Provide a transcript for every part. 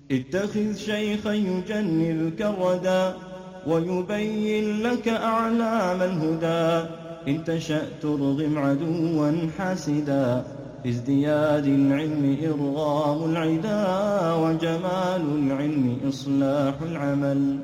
اتخذ شيخا يجنلك الردى ويبين لك أعلام الهدى إن تشأ ترغم عدوا حاسدا في ازدياد العلم إرغام العدا وجمال العلم إصلاح العمل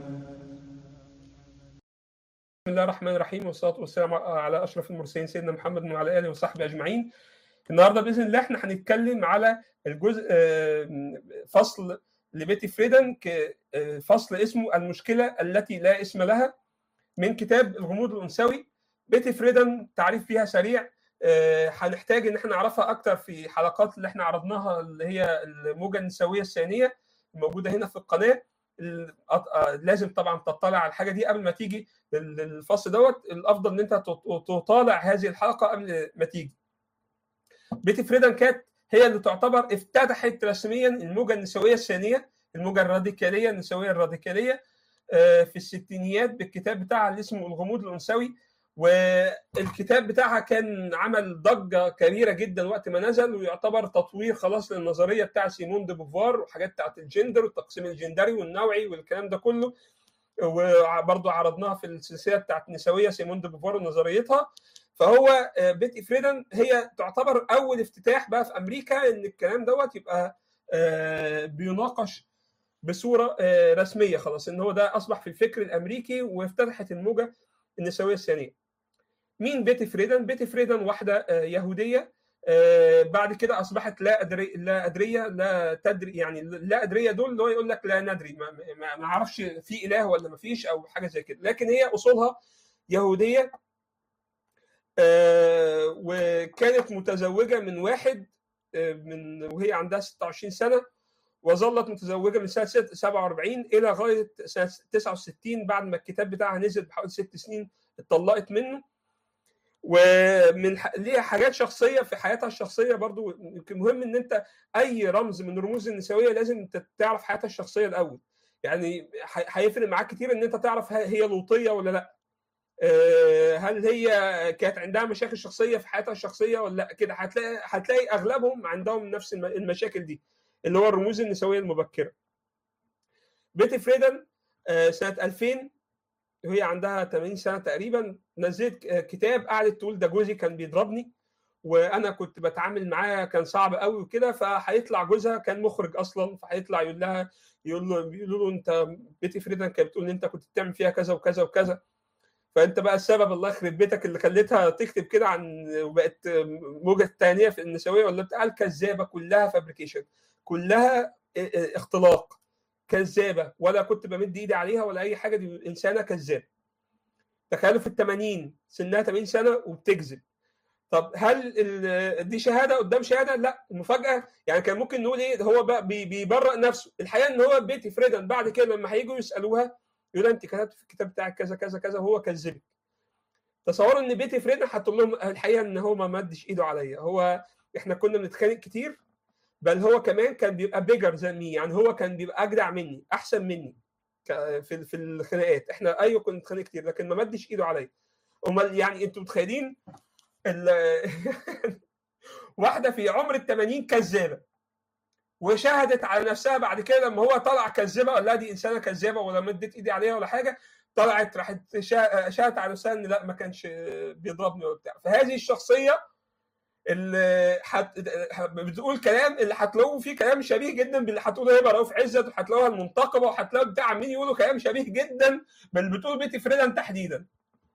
بسم الله الرحمن الرحيم والصلاه والسلام على اشرف المرسلين سيدنا محمد وعلى اله وصحبه اجمعين. النهارده باذن الله احنا هنتكلم على الجزء فصل لبيتي فريدن فصل اسمه المشكله التي لا اسم لها من كتاب الغموض الانثوي. بيتي فريدن تعريف فيها سريع هنحتاج ان احنا نعرفها اكتر في حلقات اللي احنا عرضناها اللي هي الموجه النسويه الثانيه الموجوده هنا في القناه لازم طبعا تطلع على الحاجه دي قبل ما تيجي الفصل دوت الافضل ان انت تطالع هذه الحلقه قبل ما تيجي بيتي فريدن كانت هي اللي تعتبر افتتحت رسميا الموجه النسويه الثانيه الموجه الراديكاليه النسويه الراديكاليه في الستينيات بالكتاب بتاعها اللي اسمه الغموض الانثوي والكتاب بتاعها كان عمل ضجه كبيره جدا وقت ما نزل ويعتبر تطوير خلاص للنظريه بتاع سيمون دي بوفوار وحاجات بتاعت الجندر والتقسيم الجندري والنوعي والكلام ده كله وبرضه عرضناها في السلسله بتاعت نسويه سيمون دي بوفوار ونظريتها فهو بيتي فريدن هي تعتبر اول افتتاح بقى في امريكا ان الكلام دوت يبقى بيناقش بصوره رسميه خلاص ان هو ده اصبح في الفكر الامريكي وافتتحت الموجه النسويه الثانيه مين بيتي فريدن؟ بيتي فريدن واحدة يهودية بعد كده أصبحت لا أدري لا أدرية لا تدري يعني لا أدرية دول اللي هو يقول لك لا ندري ما, ما, ما أعرفش في إله ولا ما فيش أو حاجة زي كده لكن هي أصولها يهودية وكانت متزوجة من واحد من وهي عندها 26 سنة وظلت متزوجة من سنة 47 إلى غاية سنة 69 بعد ما الكتاب بتاعها نزل بحوالي ست سنين اتطلقت منه ومن ليها حاجات شخصيه في حياتها الشخصيه برضو يمكن مهم ان انت اي رمز من الرموز النسويه لازم تعرف حياتها الشخصيه الاول يعني هيفرق معاك كتير ان انت تعرف هي لوطيه ولا لا هل هي كانت عندها مشاكل شخصيه في حياتها الشخصيه ولا لا كده هتلاقي هتلاقي اغلبهم عندهم نفس المشاكل دي اللي هو الرموز النسويه المبكره بيتي فريدن سنه 2000 وهي عندها 80 سنه تقريبا نزلت كتاب قعدت تقول ده جوزي كان بيضربني وانا كنت بتعامل معاه كان صعب قوي وكده فهيطلع جوزها كان مخرج اصلا فهيطلع يقول لها يقول له بيقولوا له انت بيتي فريدن كانت بتقول ان انت كنت بتعمل فيها كذا وكذا وكذا فانت بقى السبب الله يخرب بيتك اللي خليتها تكتب كده عن وبقت موجه ثانيه في النسويه ولا بتاع الكذابه كلها فابريكيشن كلها اختلاق كذابه ولا كنت بمد ايدي عليها ولا اي حاجه دي انسانه كذاب تخيلوا في ال 80 سنها 80 سنه وبتكذب طب هل دي شهاده قدام شهاده؟ لا المفاجاه يعني كان ممكن نقول ايه هو بقى بيبرأ نفسه الحقيقه ان هو بيتي فريدن بعد كده لما هيجوا يسالوها يقول انت كتبت في الكتاب بتاعك كذا كذا كذا وهو كذبك تصوروا ان بيتي فريدن هتقول لهم الحقيقه ان هو ما مدش ايده عليا هو احنا كنا بنتخانق كتير بل هو كمان كان بيبقى بيجر زي مي يعني هو كان بيبقى اجدع مني احسن مني في في الخناقات احنا ايوه كنا بنتخانق كتير لكن ما مدش ايده عليا امال يعني انتوا متخيلين واحده في عمر ال 80 كذابه وشهدت على نفسها بعد كده لما هو طلع كذابه ولا لا دي انسانه كذابه ولا مدت ايدي عليها ولا حاجه طلعت راحت شهدت على نفسها ان لا ما كانش بيضربني ولا بتاع فهذه الشخصيه اللي حت... بتقول كلام اللي هتلاقوه فيه كلام شبيه جدا باللي هتقوله هبه رؤوف عزت وهتلاقوها المنتقبه وهتلاقوا بتاع عمالين يقولوا كلام شبيه جدا باللي بتقول بيتي فريدن تحديدا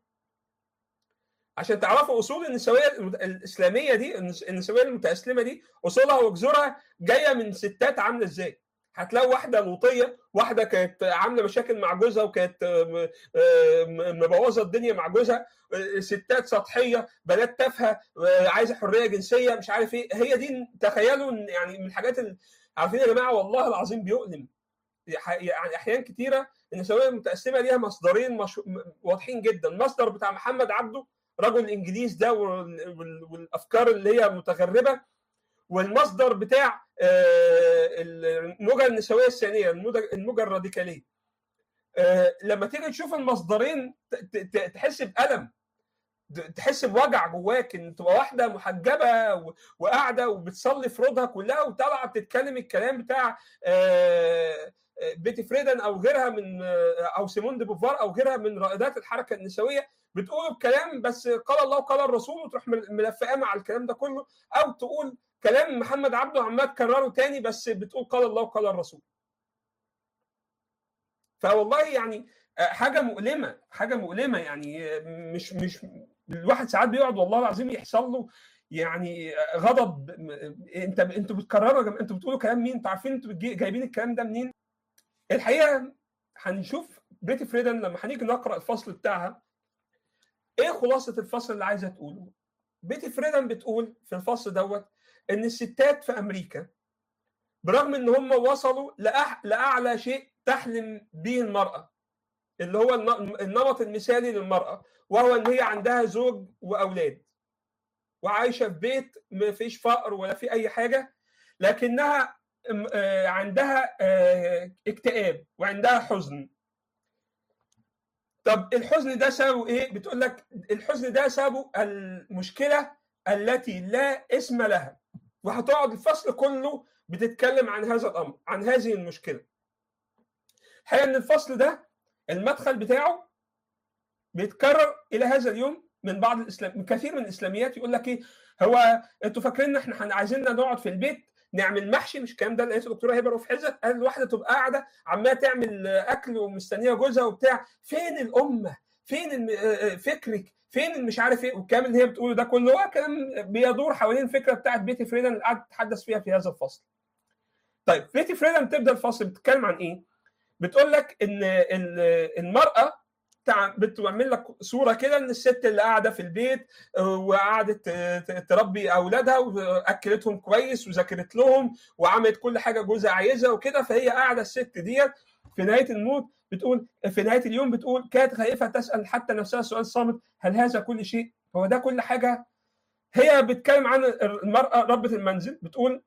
عشان تعرفوا اصول النسويه الاسلاميه دي النسويه المتاسلمه دي اصولها وجذورها جايه من ستات عامله ازاي هتلاقوا واحده لوطيه واحده كانت عامله مشاكل مع جوزها وكانت مبوظه الدنيا مع جوزها ستات سطحيه بنات تافهه عايزه حريه جنسيه مش عارف ايه هي دي تخيلوا يعني من الحاجات اللي عارفين يا جماعه والله العظيم بيؤلم يعني احيان كتيره النسويه المتقسمه ليها مصدرين مش... واضحين جدا المصدر بتاع محمد عبده رجل الانجليز ده والافكار اللي هي متغربه والمصدر بتاع الموجه النسويه الثانيه الموجه الراديكاليه لما تيجي تشوف المصدرين تحس بألم تحس بوجع جواك ان تبقى واحده محجبه و- وقاعده وبتصلي فروضها كلها وطالعه بتتكلم الكلام بتاع آه، آه، بيتي فريدن او غيرها من آه، او سيمون دي بوفار او غيرها من رائدات الحركه النسويه بتقول الكلام بس قال الله وقال الرسول وتروح مل- ملفقاه مع الكلام ده كله او تقول كلام محمد عبده عمال تكرره تاني بس بتقول قال الله وقال الرسول فوالله يعني آه، حاجه مؤلمه حاجه مؤلمه يعني آه، مش مش الواحد ساعات بيقعد والله العظيم يحصل له يعني آه، غضب م- انت انتوا بتكرروا يا جماعه انتوا بتقولوا كلام مين انتوا عارفين انتوا بتجي- جايبين الكلام ده منين الحقيقه هنشوف بيتي فريدن لما هنيجي نقرا الفصل بتاعها ايه خلاصه الفصل اللي عايزه تقوله بيتي فريدن بتقول في الفصل دوت ان الستات في امريكا برغم ان هم وصلوا لأح... لاعلى شيء تحلم به المراه اللي هو الن- النمط المثالي للمراه وهو ان هي عندها زوج واولاد وعايشه في بيت ما فيش فقر ولا في اي حاجه لكنها م- آه، عندها آه، اكتئاب وعندها حزن طب الحزن ده سببه ايه بتقول لك الحزن ده سببه المشكله التي لا اسم لها وهتقعد الفصل كله بتتكلم عن هذا الامر عن هذه المشكله الحقيقه ان الفصل ده المدخل بتاعه بيتكرر الى هذا اليوم من بعض الاسلام من كثير من الاسلاميات يقول لك ايه هو انتوا فاكرين ان احنا هن- عايزيننا نقعد في البيت نعمل محشي مش الكلام ده لقيته الدكتوره هبه رؤوف حزت قال الواحده تبقى قاعده عماله تعمل اكل ومستنيه جوزها وبتاع فين الامه فين الم- آه، آه، فكرك فين اللي مش عارف ايه والكلام اللي هي بتقوله ده كله هو كلام بيدور حوالين الفكره بتاعت بيتي فريدن اللي قعدت تتحدث فيها في هذا الفصل طيب بيتي فريدن بتبدا الفصل بتتكلم عن ايه بتقول لك ان ال- المراه تع- بتعمل لك صوره كده ان الست اللي قاعده في البيت آه، وقعدت آه، ت- تربي اولادها واكلتهم كويس وذاكرت لهم وعملت كل حاجه جوزها عايزها وكده فهي قاعده الست ديت في نهايه الموت بتقول في نهايه اليوم بتقول كانت خائفه تسال حتى نفسها سؤال صامت هل هذا كل شيء؟ هو ده كل حاجه؟ هي بتتكلم عن المراه ربة المنزل بتقول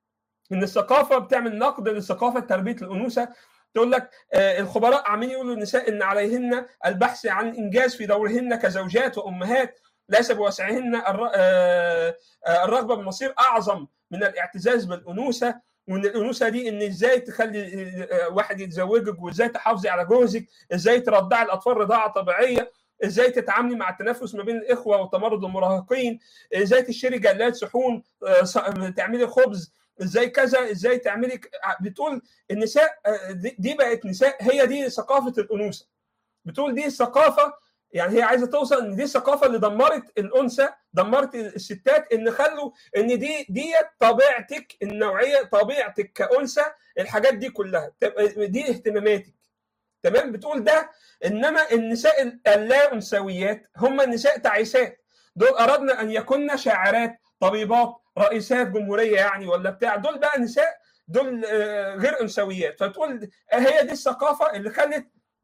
ان الثقافه بتعمل نقد للثقافه تربيه الانوثه تقول لك آه، الخبراء عمالين يقولوا للنساء ان عليهن البحث عن انجاز في دورهن كزوجات وامهات ليس بوسعهن الر- آه، آه، الرغبه بالمصير اعظم من الاعتزاز بالانوثه وان الانوثه دي ان ازاي تخلي آه، واحد يتزوجك وازاي تحافظي على جوزك ازاي ترضعي الاطفال رضاعه طبيعيه ازاي تتعاملي مع التنافس ما بين الاخوه وتمرد المراهقين ازاي تشتري جلاد شحون آه، ص- تعملي خبز ازاي كذا ازاي تعملي ك- بتقول النساء آه، دي دي بقت نساء هي دي ثقافه الانوثه بتقول دي الثقافه يعني هي عايزه توصل ان دي الثقافه اللي دمرت الانثى دمرت الستات ان خلوا ان دي دي طبيعتك النوعيه طبيعتك كانثى الحاجات دي كلها تبقى دي اهتماماتك تمام بتقول ده انما النساء اللا انثويات هم النساء تعيسات دول اردنا ان يكن شاعرات طبيبات رئيسات جمهوريه يعني ولا بتاع دول بقى نساء دول آه، غير انثويات فتقول هي دي الثقافه اللي خلت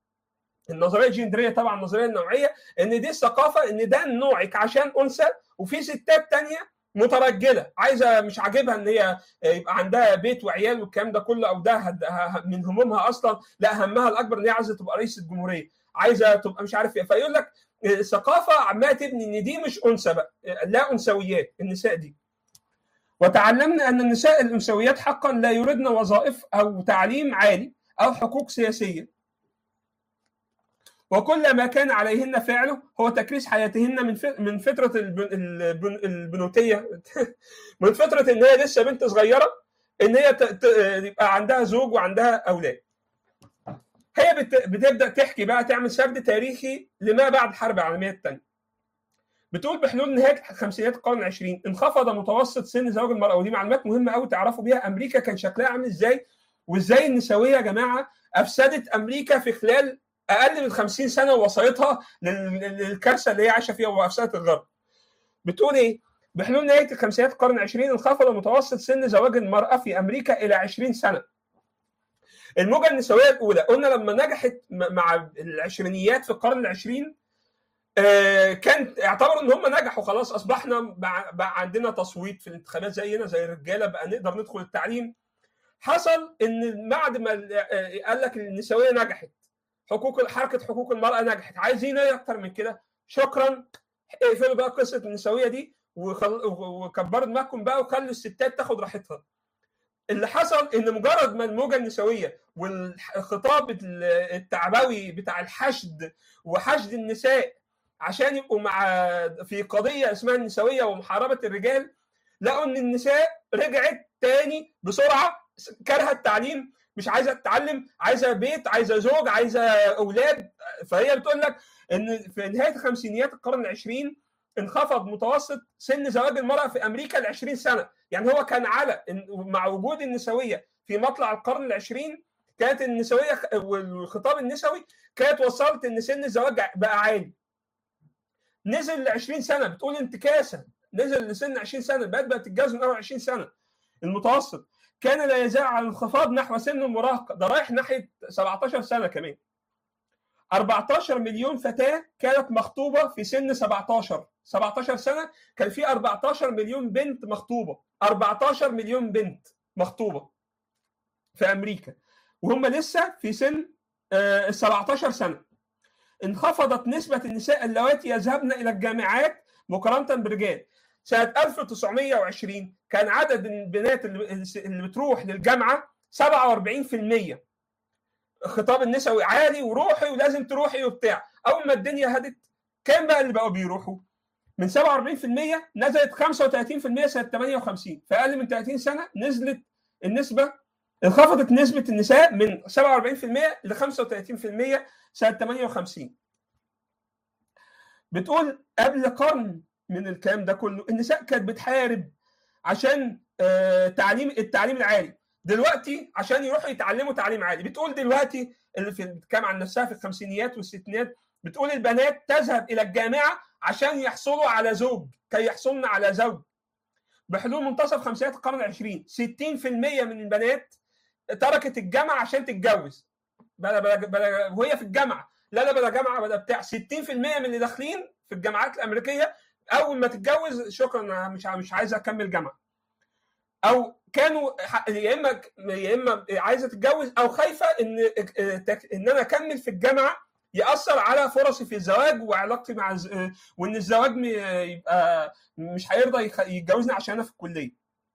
النظريه الجندريه طبعا النظريه النوعيه ان دي الثقافه ان ده نوعك عشان انثى وفي ستات تانية مترجله عايزه مش عاجبها ان هي يبقى عندها بيت وعيال والكلام ده كله او ده هد- ه- من همومها اصلا لا همها الاكبر ان هي عايزه تبقى رئيسه جمهوريه عايزه تبقى مش عارف ايه فيقول لك الثقافه عماله تبني ان دي مش انثى بقى لا انثويات النساء دي وتعلمنا ان النساء الانثويات حقا لا يردن وظائف او تعليم عالي او حقوق سياسيه وكل ما كان عليهن فعله هو تكريس حياتهن من ف- من فتره البن- البن- البنوتيه من فتره ان هي لسه بنت صغيره ان هي ت- ت- يبقى عندها زوج وعندها اولاد. هي بت- بتبدا تحكي بقى تعمل سرد تاريخي لما بعد الحرب العالميه الثانيه. بتقول بحلول نهايه خمسينات القرن العشرين انخفض متوسط سن زواج المراه ودي معلومات مهمه قوي تعرفوا بيها امريكا كان شكلها عامل ازاي وازاي النسويه يا جماعه افسدت امريكا في خلال اقل من 50 سنه ووصلتها لل- للكارثه اللي هي عايشه فيها وافسدت الغرب. بتقول ايه؟ بحلول نهايه الخمسينات القرن العشرين انخفض متوسط سن زواج المراه في امريكا الى 20 سنه. الموجه النسويه الاولى قلنا لما نجحت م- مع العشرينيات في القرن العشرين آه، كان اعتبروا ان هم نجحوا خلاص اصبحنا بقى بقى عندنا تصويت في الانتخابات زينا زي الرجاله بقى نقدر ندخل التعليم حصل ان بعد ما ال- آه، قال لك النسويه نجحت حقوق حركه حقوق المراه نجحت عايزين ايه اكتر من كده شكرا اقفلوا بقى قصه النسويه دي وخل... وكبروا دماغكم بقى وخلوا الستات تاخد راحتها اللي حصل ان مجرد ما الموجه النسويه والخطاب التعبوي بتاع الحشد وحشد النساء عشان يبقوا مع في قضيه اسمها النسويه ومحاربه الرجال لقوا ان النساء رجعت تاني بسرعه كارهه التعليم مش عايزه تتعلم عايزه بيت عايزه زوج عايزه اولاد فهي بتقول لك ان في نهايه خمسينيات القرن العشرين انخفض متوسط سن زواج المراه في امريكا ل 20 سنه يعني هو كان على مع وجود النسويه في مطلع القرن العشرين كانت النسويه والخطاب النسوي كانت وصلت ان سن الزواج بقى عالي نزل ل 20 سنه بتقول انتكاسه نزل لسن 20 سنه بقت بقت تتجوز من اول 20 سنه المتوسط كان لا يزال على الانخفاض نحو سن المراهقه ده رايح ناحيه 17 سنه كمان 14 مليون فتاه كانت مخطوبه في سن 17 17 سنه كان في 14 مليون بنت مخطوبه 14 مليون بنت مخطوبه في امريكا وهم لسه في سن ال 17 سنه انخفضت نسبه النساء اللواتي يذهبن الى الجامعات مقارنه بالرجال سنه 1920 كان عدد البنات اللي بتروح للجامعه 47% الخطاب النسوي عالي وروحي ولازم تروحي وبتاع اول ما الدنيا هدت كام بقى اللي بقوا بيروحوا من 47% نزلت 35% سنه 58 في اقل من 30 سنه نزلت النسبه انخفضت نسبه النساء من 47% ل 35% سنه 58 بتقول قبل قرن من الكلام ده كله النساء كانت بتحارب عشان آه تعليم التعليم العالي دلوقتي عشان يروحوا يتعلموا تعليم عالي بتقول دلوقتي اللي في بتتكلم عن نفسها في الخمسينيات والستينات بتقول البنات تذهب الى الجامعه عشان يحصلوا على زوج كي يحصلن على زوج بحلول منتصف خمسينات القرن العشرين 60% من البنات تركت الجامعه عشان تتجوز بلا بلا بلا وهي في الجامعه لا لا بلا جامعه بلا بتاع 60% من اللي داخلين في الجامعات الامريكيه اول ما تتجوز شكرا انا مش مش عايز اكمل جامعه او كانوا يا اما يا اما عايزه تتجوز او خايفه ان ان انا اكمل في الجامعه ياثر على فرصي في الزواج وعلاقتي مع الز... وان الزواج يبقى مش هيرضى يتجوزني عشان انا في الكليه.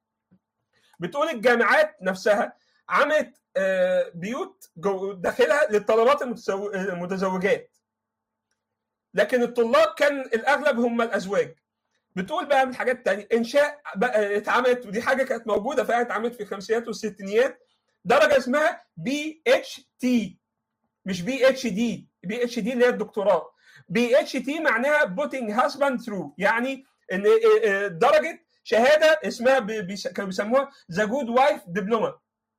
بتقول الجامعات نفسها عملت بيوت داخلها للطلبات المتزوجات. لكن الطلاب كان الاغلب هم الازواج. بتقول بقى من حاجات تانية انشاء بقى اتعملت ودي حاجه كانت موجوده فعلا اتعملت في الخمسينات والستينيات درجه اسمها بي اتش تي مش بي اتش دي بي اتش دي اللي هي الدكتوراه بي اتش تي معناها بوتنج هاسباند ثرو يعني ان درجه شهاده اسمها كانوا بيسموها ذا جود وايف دبلومه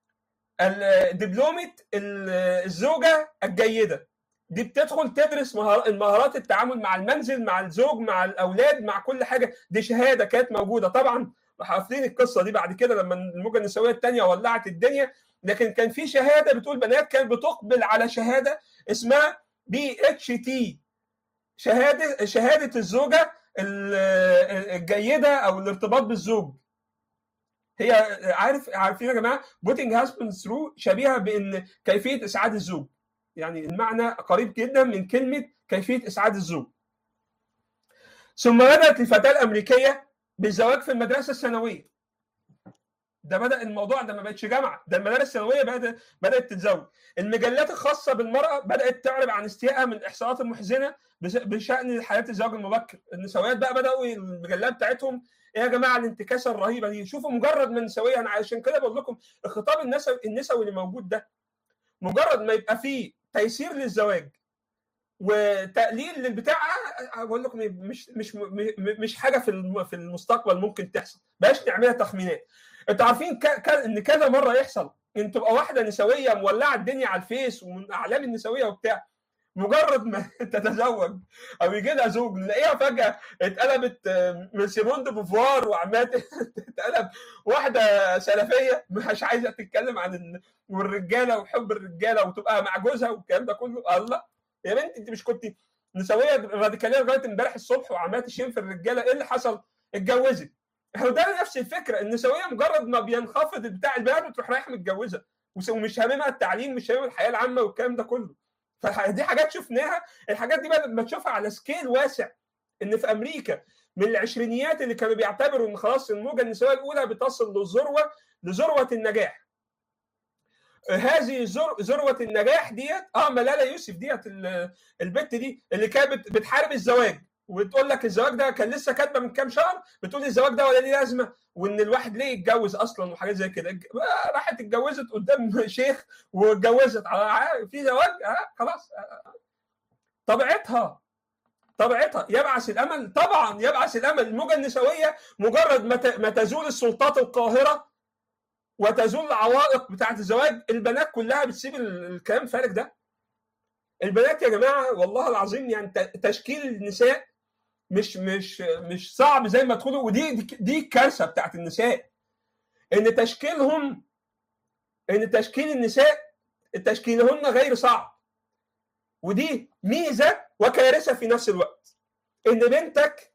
دبلومه الزوجه الجيده دي بتدخل تدرس مهارات التعامل مع المنزل مع الزوج مع الاولاد مع كل حاجه دي شهاده كانت موجوده طبعا حافظين القصه دي بعد كده لما الموجه النسويه الثانيه ولعت الدنيا لكن كان في شهاده بتقول بنات كانت بتقبل على شهاده اسمها بي اتش تي شهاده شهاده الزوجه الجيده او الارتباط بالزوج هي عارف عارفين يا جماعه بوتنج هاسبند ثرو شبيهه بان كيفيه اسعاد الزوج يعني المعنى قريب جدا من كلمه كيفيه اسعاد الزوج ثم بدات الفتاه الامريكيه بالزواج في المدرسه الثانويه ده بدا الموضوع ده ما بقتش جامعه ده المدارس الثانويه بدات بدات تتزوج المجلات الخاصه بالمراه بدات تعرب عن استيائها من الاحصاءات المحزنه بشان حياه الزواج المبكر النسويات بقى بداوا المجلات بتاعتهم ايه يا جماعه الانتكاسه الرهيبه دي شوفوا مجرد من النسويه انا عشان كده بقول لكم الخطاب النسوي النسوي اللي موجود ده مجرد ما يبقى فيه تيسير للزواج وتقليل للبتاع بقول لكم مش مش مش حاجه في في المستقبل ممكن تحصل بلاش نعملها تخمينات انتوا عارفين ان كذا مره يحصل ان تبقى واحده نسويه مولعه الدنيا على الفيس ومن اعلام النسويه وبتاع مجرد ما تتزوج او يجي لها زوج نلاقيها فجاه اتقلبت من سيمون دي بوفوار وعماله تتقلب واحده سلفيه مش عايزه تتكلم عن والرجاله وحب الرجاله وتبقى مع جوزها والكلام ده كله الله يا بنتي انت مش كنت نسويه راديكاليه لغايه امبارح الصبح وعماله تشين في الرجاله ايه اللي حصل؟ اتجوزت هو ده نفس الفكره النسويه مجرد ما بينخفض بتاع البنات بتروح رايحه متجوزه ومش هاممها التعليم مش هاممها الحياه العامه والكلام ده كله فدي حاجات شفناها الحاجات دي بقى لما تشوفها على سكيل واسع ان في امريكا من العشرينيات اللي كانوا بيعتبروا ان خلاص الموجه النسويه الاولى بتصل للذروه لذروه النجاح هذه ذروه النجاح ديت اه ملاله يوسف ديت البت دي اللي كانت بتحارب الزواج وتقول لك الزواج ده كان لسه كاتبه من كام شهر بتقول الزواج ده ولا ليه لازمه وان الواحد ليه يتجوز اصلا وحاجات زي كده راحت اتجوزت قدام شيخ واتجوزت في زواج آه خلاص طبيعتها طبيعتها يبعث الامل طبعا يبعث الامل الموجه النسويه مجرد ما تزول السلطات القاهره وتزول العوائق بتاعه الزواج البنات كلها بتسيب الكلام الفارغ ده البنات يا جماعه والله العظيم يعني تشكيل النساء مش مش مش صعب زي ما تقولوا ودي دي الكارثه بتاعت النساء ان تشكيلهم ان تشكيل النساء تشكيلهن غير صعب ودي ميزه وكارثه في نفس الوقت ان بنتك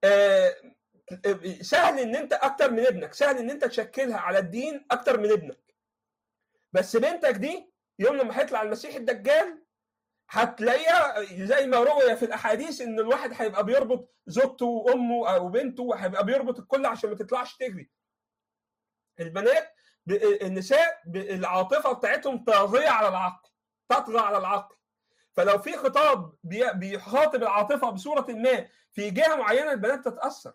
سهل ان انت اكتر من ابنك سهل ان انت تشكلها على الدين اكتر من ابنك بس بنتك دي يوم لما هيطلع المسيح الدجال هتلاقيها زي ما روي في الاحاديث ان الواحد هيبقى بيربط زوجته وامه او بنته وهيبقى بيربط الكل عشان ما تطلعش تجري. البنات النساء العاطفه بتاعتهم طاغيه على العقل تطغى على العقل. فلو في خطاب بيخاطب العاطفه بصوره ما في جهه معينه البنات تتاثر.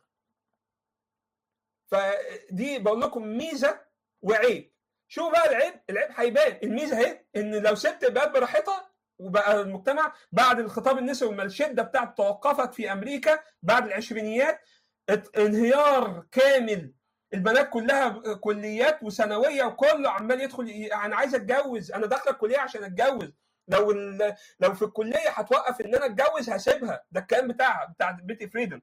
فدي بقول لكم ميزه وعيب. شو بقى العيب؟ العيب هيبان، الميزه اهي ان لو سبت البنات براحتها وبقى المجتمع بعد الخطاب النسوي لما الشده بتاعت توقفت في امريكا بعد العشرينيات انهيار كامل البنات كلها كليات وثانويه وكله عمال يدخل انا عايز اتجوز انا داخله الكليه عشان اتجوز لو لو في الكليه هتوقف ان انا اتجوز هسيبها ده الكلام بتاعها بتاع بيتي فريدم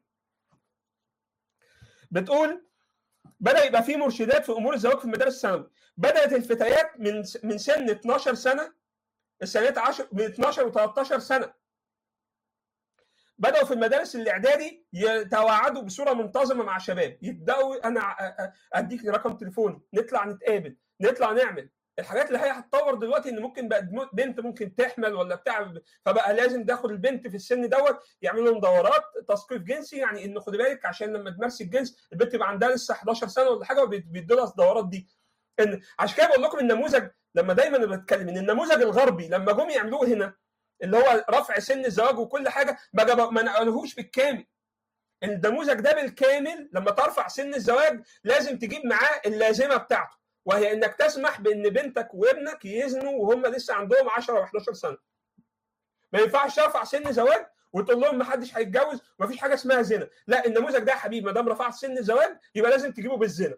بتقول بدا يبقى في مرشدات في امور الزواج في المدارس الثانوي بدات الفتيات من من سن 12 سنه السنوات 10 من 12 و13 سنه بداوا في المدارس الاعدادي يتواعدوا بصوره منتظمه مع شباب يبداوا انا اديك رقم تليفوني نطلع نتقابل نطلع نعمل الحاجات اللي هي هتطور دلوقتي ان ممكن بقى بنت ممكن تحمل ولا بتاع فبقى لازم تاخد البنت في السن دوت يعملوا لهم دورات تثقيف جنسي يعني ان خدي بالك عشان لما تمارس الجنس البنت يبقى عندها لسه 11 سنه ولا حاجه وبيدوا لها الدورات دي ان عشان كده بقول لكم النموذج لما دايما بتكلم ان النموذج الغربي لما جم يعملوه هنا اللي هو رفع سن الزواج وكل حاجه ما ما نقلهوش بالكامل النموذج ده بالكامل لما ترفع سن الزواج لازم تجيب معاه اللازمه بتاعته وهي انك تسمح بان بنتك وابنك يزنوا وهم لسه عندهم 10 و11 سنه ما ينفعش ترفع سن زواج وتقول لهم ما حدش هيتجوز ومفيش حاجه اسمها زنا لا النموذج ده يا حبيبي ما دام رفعت سن الزواج يبقى لازم تجيبه بالزنا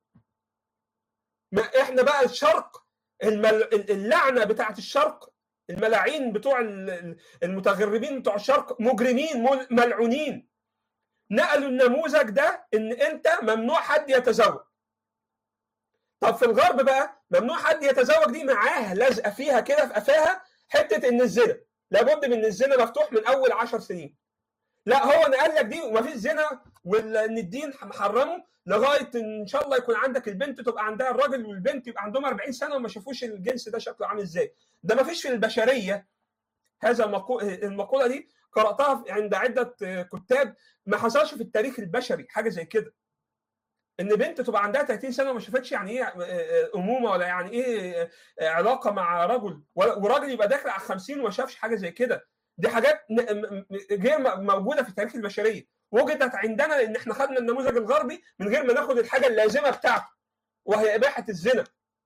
ما احنا بقى الشرق المل... اللعنه بتاعت الشرق الملاعين بتوع المتغربين بتوع الشرق مجرمين ملعونين نقلوا النموذج ده ان انت ممنوع حد يتزوج طب في الغرب بقى ممنوع حد يتزوج دي معاها لازقه فيها كده في قفاها حته ان الزنا لابد من الزنا مفتوح من اول عشر سنين لا هو نقل لك دي ومفيش زنا وان الدين محرمه لغايه ان شاء الله يكون عندك البنت تبقى عندها الراجل والبنت يبقى عندهم 40 سنه وما شافوش الجنس ده شكله عامل ازاي ده ما فيش في البشريه هذا المقوله دي قراتها عند عده كتاب ما حصلش في التاريخ البشري حاجه زي كده ان بنت تبقى عندها 30 سنه وما شافتش يعني ايه امومه ولا يعني ايه علاقه مع رجل وراجل يبقى داخل على 50 وما شافش حاجه زي كده دي حاجات غير موجوده في تاريخ البشريه وجدت عندنا لان احنا خدنا النموذج الغربي من غير ما ناخد الحاجه اللازمه بتاعته وهي اباحه الزنا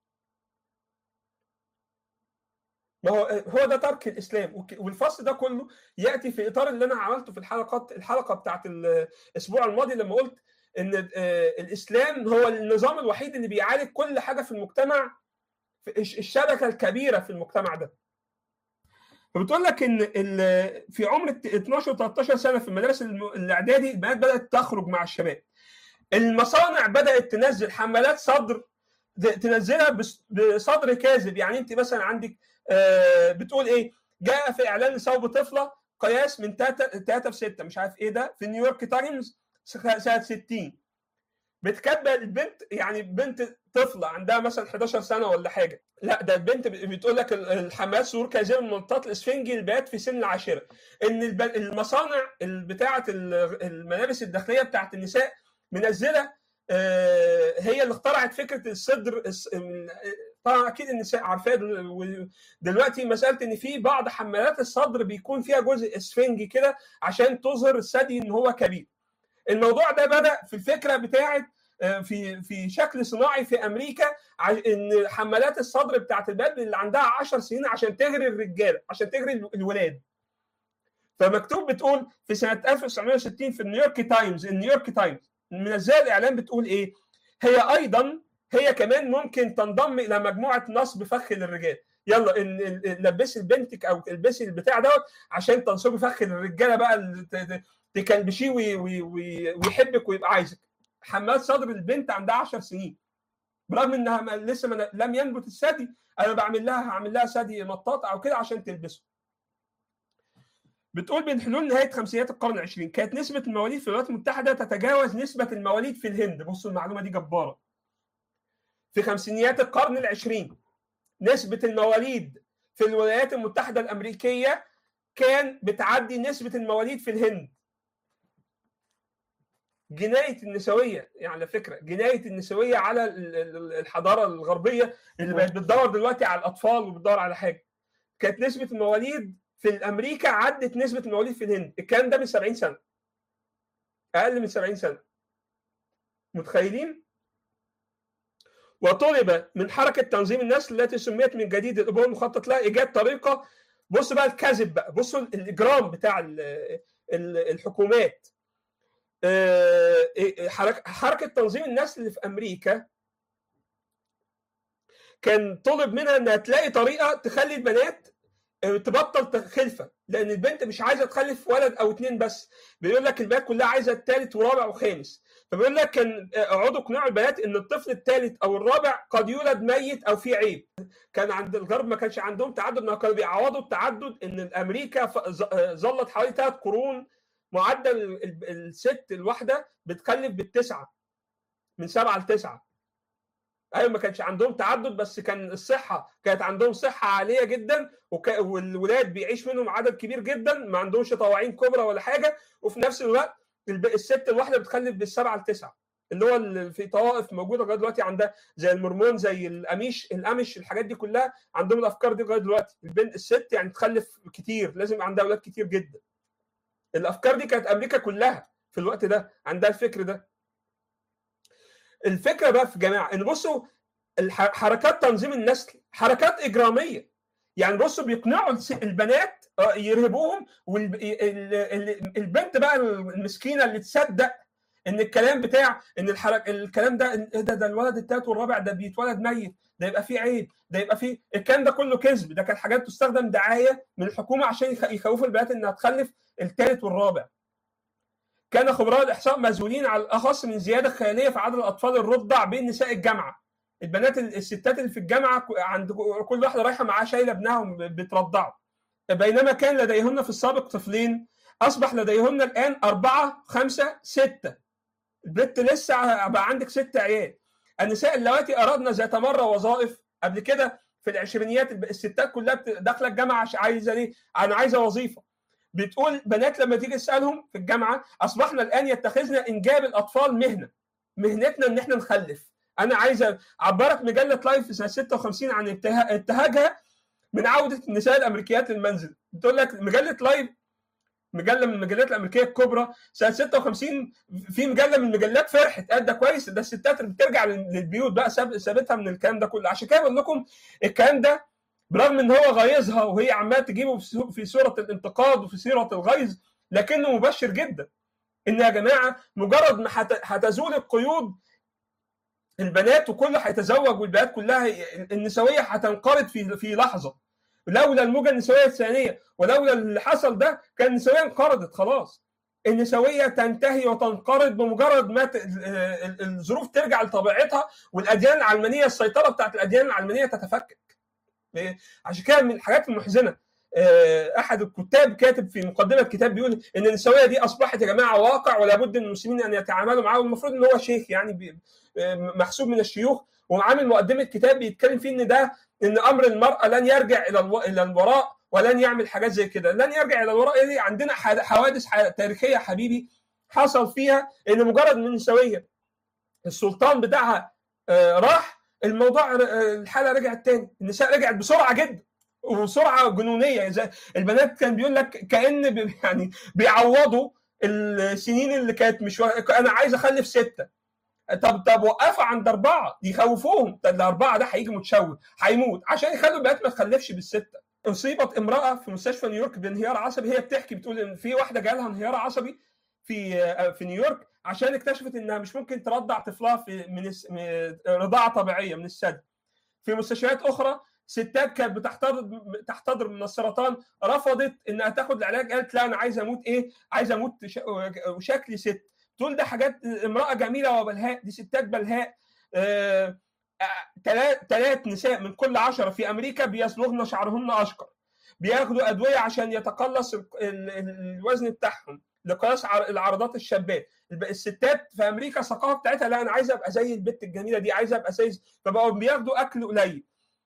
ما هو هو ده ترك الاسلام والفصل ده كله ياتي في اطار اللي انا عملته في الحلقات الحلقه بتاعت الاسبوع الماضي لما قلت ان الاسلام هو النظام الوحيد اللي بيعالج كل حاجه في المجتمع في الشبكه الكبيره في المجتمع ده فبتقول لك ان في عمر 12 13 سنه في المدارس الاعدادي البنات بدات تخرج مع الشباب المصانع بدات تنزل حملات صدر تنزلها بصدر كاذب يعني انت مثلا عندك بتقول ايه جاء في اعلان لصوب طفله قياس من 3 3 في 6 مش عارف ايه ده في نيويورك تايمز سنه 60 بتكبل البنت يعني بنت طفله عندها مثلا 11 سنه ولا حاجه لا ده البنت بتقول لك الحماس سرور كاذبه من منطقه الاسفنجي البات في سن العاشره ان المصانع بتاعه الملابس الداخليه بتاعه النساء منزله هي اللي اخترعت فكره الصدر طبعا اكيد النساء عارفاه دلوقتي مساله ان في بعض حمالات الصدر بيكون فيها جزء اسفنجي كده عشان تظهر الثدي ان هو كبير الموضوع ده بدا في الفكره بتاعه في في شكل صناعي في امريكا ان حمالات الصدر بتاعت الباب اللي عندها 10 سنين عشان تغري الرجاله عشان تغري الولاد فمكتوب بتقول في سنه 1960 في النيويورك تايمز النيويورك تايمز منزله الاعلام بتقول ايه هي ايضا هي كمان ممكن تنضم الى مجموعه نصب فخ للرجال يلا لبسي لبنتك او البسي البتاع دوت عشان تنصبي فخ للرجاله بقى تكلبشيه ويحبك ويبقى عايزك حمال صدر البنت عندها 10 سنين برغم انها لسه من لم ينبت الثدي انا بعمل لها هعمل لها ثدي مطاط او كده عشان تلبسه بتقول من حلول نهايه خمسينات القرن العشرين كانت نسبه المواليد في الولايات المتحده تتجاوز نسبه المواليد في الهند بصوا المعلومه دي جباره في خمسينيات القرن العشرين نسبه المواليد في الولايات المتحده الامريكيه كان بتعدي نسبه المواليد في الهند جنايه النسويه يعني على فكره جنايه النسويه على الحضاره الغربيه اللي بقت بتدور دلوقتي على الاطفال وبتدور على حاجه كانت نسبه المواليد في امريكا عدت نسبه المواليد في الهند الكلام ده من 70 سنه اقل من 70 سنه متخيلين وطلب من حركه تنظيم النسل التي سميت من جديد الابوه المخطط لها ايجاد طريقه بصوا بقى الكذب بقى بصوا الاجرام بتاع الحكومات حركه تنظيم النسل اللي في امريكا كان طلب منها انها تلاقي طريقه تخلي البنات تبطل خلفه لان البنت مش عايزه تخلف ولد او اثنين بس بيقول لك البنات كلها عايزه الثالث ورابع وخامس فبيقول لك كان اقعدوا اقنعوا البنات ان الطفل الثالث او الرابع قد يولد ميت او فيه عيب كان عند الغرب ما كانش عندهم تعدد ما كانوا بيعوضوا التعدد ان امريكا ظلت حوالي ثلاث قرون معدل الست الواحده بتخلف بالتسعه من سبعه لتسعه ايوه ما كانش عندهم تعدد بس كان الصحه كانت عندهم صحه عاليه جدا وك... والولاد بيعيش منهم عدد كبير جدا ما عندهمش طواعين كبرى ولا حاجه وفي نفس الوقت الست الواحده بتخلف بالسبعه لتسعه اللي هو اللي في طوائف موجوده لغايه دلوقتي عندها زي المورمون زي الاميش الامش الحاجات دي كلها عندهم الافكار دي لغايه دلوقتي البنت الست يعني تخلف كتير لازم يبقى عندها اولاد كتير جدا الافكار دي كانت امريكا كلها في الوقت ده عندها الفكر ده الفكره بقى في جماعه ان بصوا حركات تنظيم النسل حركات اجراميه يعني بصوا بيقنعوا البنات يرهبوهم والبنت بقى المسكينه اللي تصدق ان الكلام بتاع ان الحرك الكلام ده ده, ده الولد الثالث والرابع ده بيتولد ميت ده يبقى فيه عيب ده يبقى فيه الكلام ده كله كذب ده كانت حاجات تستخدم دعايه من الحكومه عشان يخوفوا البنات انها تخلف الثالث والرابع كان خبراء الاحصاء مسؤولين على الاخص من زياده خياليه في عدد الاطفال الرضع بين نساء الجامعه البنات الستات اللي في الجامعه عند كل واحده رايحه معاها شايله ابنها بترضعه بينما كان لديهن في السابق طفلين اصبح لديهن الان اربعه خمسه سته البنت لسه بقى عندك ست عيال النساء اللواتي اردنا ذات مره وظائف قبل كده في العشرينيات الستات كلها داخله الجامعه عايزه ليه؟ انا عايزه وظيفه بتقول بنات لما تيجي تسالهم في الجامعه اصبحنا الان يتخذنا انجاب الاطفال مهنه مهنتنا ان احنا نخلف انا عايزه عبرت مجله لايف في سنه 56 عن ابتهاجها من عوده النساء الامريكيات للمنزل بتقول لك مجله لايف مجله من المجلات الامريكيه الكبرى سنه 56 في مجله من المجلات فرحت قال ده كويس ده الستات اللي بترجع للبيوت بقى سابتها من الكلام ده كله عشان كده بقول لكم الكلام ده برغم ان هو غيظها وهي عماله تجيبه في صوره الانتقاد وفي صوره الغيظ لكنه مبشر جدا ان يا جماعه مجرد ما هتزول القيود البنات وكله هيتزوج والبنات كلها النسويه هتنقرض في في لحظه لولا الموجه النسويه الثانيه ولولا اللي حصل ده كان النسويه انقرضت خلاص النسويه تنتهي وتنقرض بمجرد ما الظروف ترجع لطبيعتها والاديان العلمانيه السيطره بتاعت الاديان العلمانيه تتفكك عشان كده من الحاجات المحزنه احد الكتاب كاتب في مقدمه الكتاب بيقول ان النسويه دي اصبحت يا جماعه واقع ولا بد ان المسلمين ان يتعاملوا معاه والمفروض ان هو شيخ يعني محسوب من الشيوخ وعامل مقدمه كتاب بيتكلم فيه ان ده ان امر المراه لن يرجع الى الى الوراء ولن يعمل حاجات زي كده لن يرجع الى الوراء اللي عندنا حوادث تاريخيه حبيبي حصل فيها ان مجرد من النسويه السلطان بتاعها راح الموضوع الحاله رجعت تاني النساء رجعت بسرعه جدا وسرعه جنونيه زي البنات كان بيقول لك كان يعني بيعوضوا السنين اللي كانت مش و... انا عايز اخلف سته طب طب وقفوا عند اربعه يخوفوهم طب الاربعه ده هيجي متشوه هيموت عشان يخلوا البنات ما تخلفش بالسته اصيبت امراه في مستشفى نيويورك بانهيار عصبي هي بتحكي بتقول ان في واحده جالها انهيار عصبي في في نيويورك عشان اكتشفت انها مش ممكن ترضع طفلها في من رضاعه طبيعيه من الثدي في مستشفيات اخرى ستات كانت بتحتضر تحتضر من السرطان رفضت انها تاخد العلاج قالت لا انا عايزه اموت ايه عايزه اموت وشكلي ست تقول ده حاجات امراه جميله وبلهاء دي ستات بلهاء ثلاث آه نساء من كل عشرة في امريكا بيصبغن شعرهن اشقر بياخدوا ادويه عشان يتقلص الوزن بتاعهم لقياس العرضات الشابات الستات في امريكا الثقافه بتاعتها لا انا عايزه ابقى زي البت الجميله دي عايزه ابقى زي فبقوا بياخدوا اكل قليل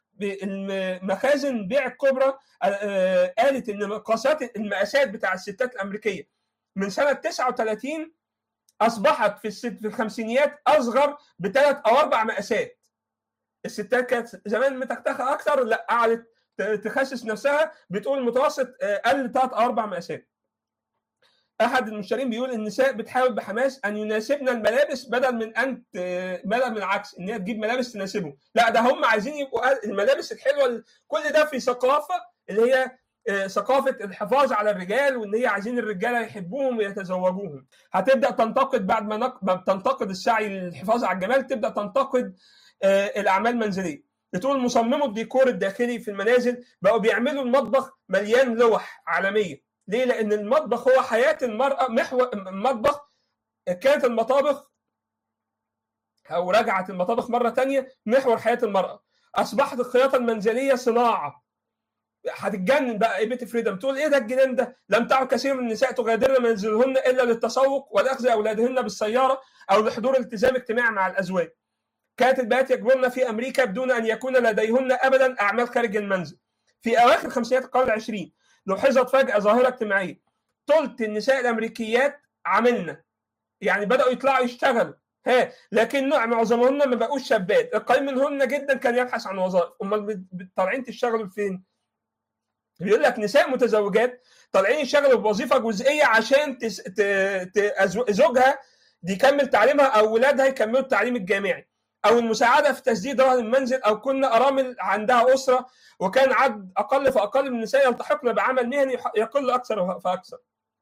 مخازن بيع الكبرى قالت ان مقاسات المقاسات بتاع الستات الامريكيه من سنه 39 اصبحت في الست في الخمسينيات اصغر بثلاث او اربع مقاسات الستات كانت زمان متختخه اكتر لا قعدت تخسس نفسها بتقول المتوسط قل ثلاث او اربع مقاسات احد المشترين بيقول النساء بتحاول بحماس ان يناسبنا الملابس بدل من ان بدل من العكس ان هي تجيب ملابس تناسبهم لا ده هم عايزين يبقوا الملابس الحلوه كل ده في ثقافه اللي هي ثقافه الحفاظ على الرجال وان هي عايزين الرجاله يحبوهم ويتزوجوهم هتبدا تنتقد بعد ما, نق... ما تنتقد السعي للحفاظ على الجمال تبدا تنتقد الاعمال المنزليه بتقول مصممو الديكور الداخلي في المنازل بقوا بيعملوا المطبخ مليان لوح عالميه ليه؟ لأن المطبخ هو حياة المرأة محور المطبخ كانت المطابخ أو رجعت المطابخ مرة تانية محور حياة المرأة أصبحت الخياطة المنزلية صناعة هتتجنن بقى ايه بيتي فريدم تقول ايه ده الجنان ده لم تعد كثير من النساء تغادرن منزلهن الا للتسوق ولاخذ اولادهن بالسياره او لحضور التزام اجتماعي مع الازواج كانت البنات يكبرن في امريكا بدون ان يكون لديهن ابدا اعمال خارج المنزل في اواخر خمسينات القرن العشرين لاحظت فجأة ظاهرة اجتماعية ثلث النساء الأمريكيات عملنا يعني بدأوا يطلعوا يشتغلوا ها لكن معظمهن ما بقوش شابات القليل منهن جدا كان يبحث عن وظائف امال طالعين تشتغلوا فين بيقول لك نساء متزوجات طالعين يشتغلوا بوظيفه جزئيه عشان تس... ت... ت... زوجها يكمل تعليمها او ولادها يكملوا التعليم الجامعي او المساعده في تسديد رهن المنزل او كنا ارامل عندها اسره وكان عدد اقل فاقل من النساء يلتحقن بعمل مهني يقل اكثر فاكثر.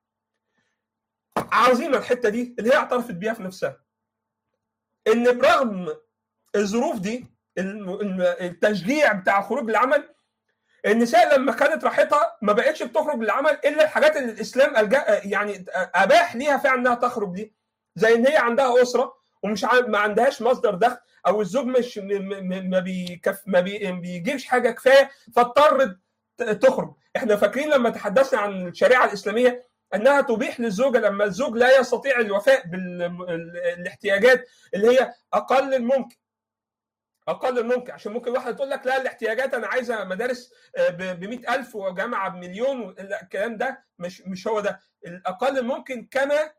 عظيمه الحته دي اللي هي اعترفت بيها في نفسها. ان برغم الظروف دي التشجيع بتاع خروج العمل النساء لما كانت راحتها ما بقتش بتخرج للعمل الا الحاجات اللي الاسلام ألجأ يعني اباح ليها فعلا انها تخرج دي زي ان هي عندها اسره ومش ما عندهاش مصدر دخل او الزوج مش ما بيكف ما بي بيجيبش حاجه كفايه فاضطرت تخرج احنا فاكرين لما تحدثنا عن الشريعه الاسلاميه انها تبيح للزوجه لما الزوج لا يستطيع الوفاء بالاحتياجات اللي هي اقل الممكن اقل الممكن عشان ممكن واحده تقول لك لا الاحتياجات انا عايزه مدارس ب 100000 وجامعه بمليون لا الكلام ده مش مش هو ده الاقل الممكن كما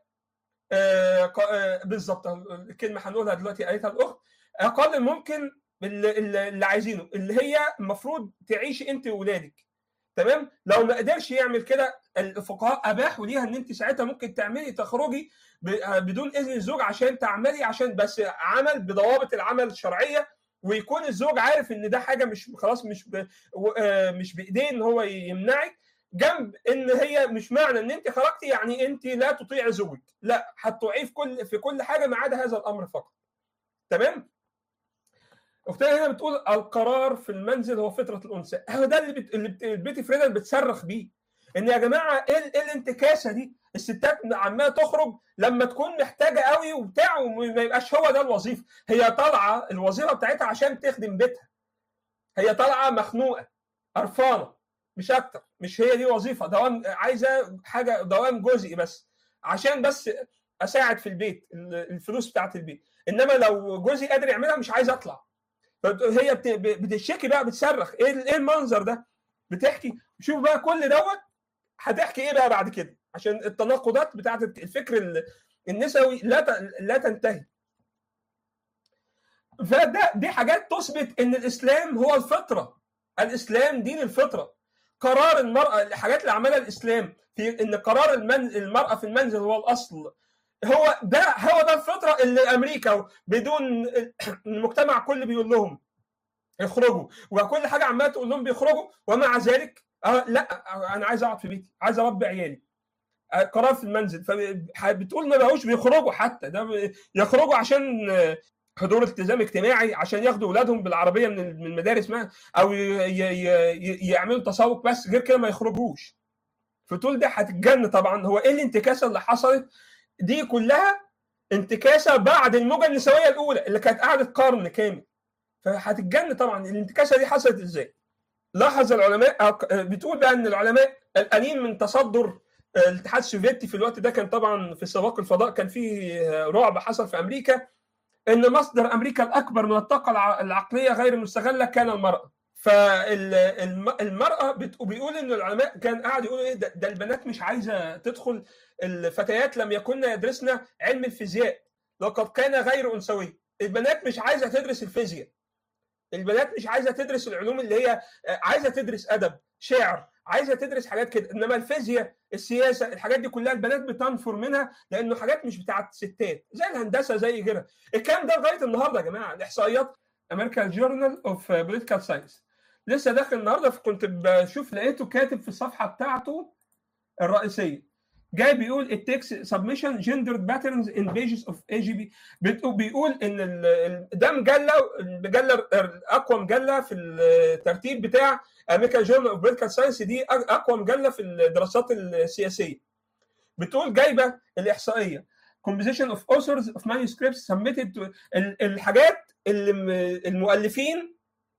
بالظبط الكلمه هنقولها دلوقتي قالتها الاخت اقل ممكن اللي, اللي عايزينه اللي هي المفروض تعيشي انت واولادك تمام لو ما قدرش يعمل كده الفقهاء اباحوا ليها ان انت ساعتها ممكن تعملي تخرجي بدون اذن الزوج عشان تعملي عشان بس عمل بضوابط العمل الشرعيه ويكون الزوج عارف ان ده حاجه مش خلاص مش ب... مش بايديه ان هو يمنعك جنب ان هي مش معنى ان انت خرجتي يعني انت لا تطيعي زوجك لا هتطيعيه في كل في كل حاجه ما عدا هذا الامر فقط تمام اختنا هنا بتقول القرار في المنزل هو فطره الانثى هو ده اللي, بت... اللي البيتي فريدل بتصرخ بيه ان يا جماعه ايه ايه الانتكاسه دي الستات عماله تخرج لما تكون محتاجه قوي وبتاع وما يبقاش هو ده الوظيفه هي طالعه الوظيفه بتاعتها عشان تخدم بيتها هي طالعه مخنوقه قرفانه مش اكتر مش هي دي وظيفه دوام عايزه حاجه دوام جزئي بس عشان بس اساعد في البيت الفلوس بتاعت البيت انما لو جوزي قادر يعملها مش عايز اطلع هي بتشتكي بقى بتصرخ ايه ايه المنظر ده بتحكي شوف بقى كل دوت هتحكي ايه بقى بعد كده عشان التناقضات بتاعت الفكر النسوي لا لا تنتهي فده دي حاجات تثبت ان الاسلام هو الفطره الاسلام دين الفطره قرار المراه الحاجات اللي عملها الاسلام في ان قرار المن... المراه في المنزل هو الاصل هو ده هو ده الفطره اللي امريكا بدون المجتمع كله بيقول لهم اخرجوا وكل حاجه عماله تقول لهم بيخرجوا ومع ذلك أه لا انا عايز اقعد في بيتي عايز اربي عيالي قرار في المنزل فبتقول ما بقوش بيخرجوا حتى ده يخرجوا عشان حضور التزام اجتماعي عشان ياخدوا اولادهم بالعربيه من المدارس ما او يعملوا تسوق بس غير كده ما يخرجوش فتقول ده هتتجن طبعا هو ايه الانتكاسه اللي حصلت دي كلها انتكاسه بعد الموجه النسويه الاولى اللي كانت قعدت قرن كامل فهتتجن طبعا الانتكاسه دي حصلت ازاي؟ لاحظ العلماء بتقول بقى ان العلماء القليل من تصدر الاتحاد السوفيتي في الوقت ده كان طبعا في سباق الفضاء كان في رعب حصل في امريكا ان مصدر امريكا الاكبر من الطاقه العقليه غير المستغله كان المراه فالمراه بيقول ان العلماء كان قاعد يقولوا ايه ده, ده البنات مش عايزه تدخل الفتيات لم يكن يدرسن علم الفيزياء لقد كان غير انثوي البنات مش عايزه تدرس الفيزياء البنات مش عايزه تدرس العلوم اللي هي عايزه تدرس ادب شعر عايزه تدرس حاجات كده انما الفيزياء السياسه الحاجات دي كلها البنات بتنفر منها لانه حاجات مش بتاعت ستات زي الهندسه زي غيرها الكلام ده لغايه النهارده يا جماعه الاحصائيات امريكان جورنال اوف بوليتيكال ساينس لسه داخل النهارده كنت بشوف لقيته كاتب في الصفحه بتاعته الرئيسيه جاي بيقول it takes submission gendered patterns in pages of AGB بيقول ان ده مجله المجله اقوى مجله في الترتيب بتاع امريكان جورنال اوف بوليتيكال ساينس دي اقوى مجله في الدراسات السياسيه بتقول جايبه الاحصائيه composition of authors of manuscripts submitted to الحاجات اللي المؤلفين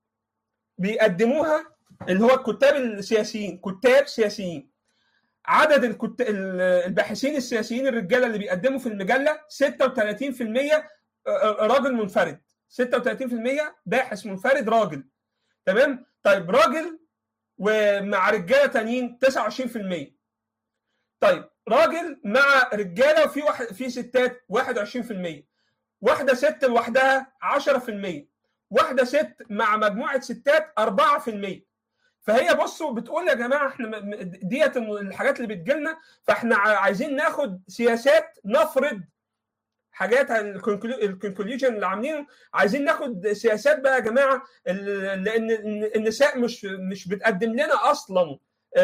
بيقدموها اللي هو الكتاب السياسيين كتاب سياسيين عدد الكت... الباحثين السياسيين الرجاله اللي بيقدموا في المجله 36% راجل منفرد 36% باحث منفرد راجل تمام طيب راجل ومع رجاله تانيين 29% طيب راجل مع رجاله وفي واحد في ستات 21% واحده ست لوحدها 10% واحده ست مع مجموعه ستات 4% فهي بصوا بتقول يا جماعه احنا ديت الحاجات اللي بتجيلنا فاحنا عايزين ناخد سياسات نفرض حاجات الكونكلوجن اللي عاملينه عايزين ناخد سياسات بقى يا جماعه لان النساء مش مش بتقدم لنا اصلا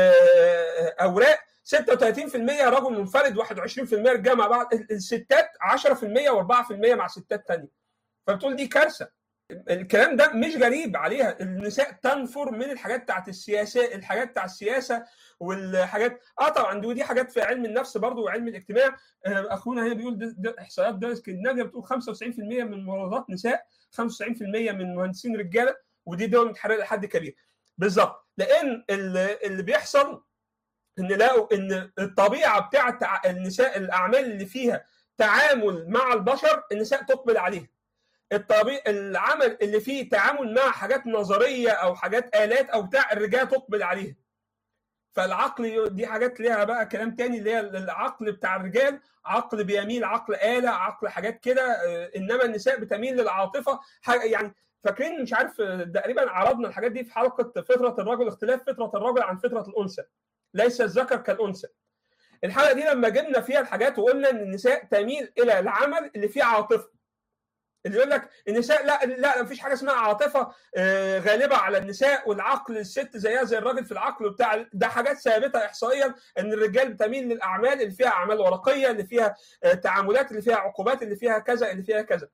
اوراق 36% رجل منفرد 21% رجاله مع بعض الستات 10% و4% مع ستات ثانيه فبتقول دي كارثه الكلام ده مش غريب عليها النساء تنفر من الحاجات بتاعت السياسه الحاجات بتاع السياسه والحاجات اه طبعا دي حاجات في علم النفس برضه وعلم الاجتماع اخونا هنا بيقول ده ده احصائيات دار اسكندنافيا بتقول 95% من ممرضات نساء 95% من مهندسين رجاله ودي دول متحرره لحد كبير بالظبط لان اللي بيحصل ان لقوا ان الطبيعه بتاعت النساء الاعمال اللي فيها تعامل مع البشر النساء تقبل عليها الطبيعي العمل اللي فيه تعامل مع حاجات نظريه او حاجات الات او بتاع الرجال تقبل عليها فالعقل دي حاجات ليها بقى كلام تاني اللي هي العقل بتاع الرجال عقل بيميل عقل آلة عقل حاجات كده انما النساء بتميل للعاطفه يعني فاكرين مش عارف تقريبا عرضنا الحاجات دي في حلقه فطره الرجل اختلاف فطره الرجل عن فطره الانثى ليس الذكر كالانثى الحلقه دي لما جبنا فيها الحاجات وقلنا ان النساء تميل الى العمل اللي فيه عاطفه اللي يقول لك النساء لا لا مفيش حاجه اسمها عاطفه غالبه على النساء والعقل الست زيها زي الراجل في العقل وبتاع ده حاجات ثابته احصائيا ان الرجال بتميل للاعمال اللي فيها اعمال ورقيه اللي فيها تعاملات اللي فيها عقوبات اللي فيها كذا اللي فيها كذا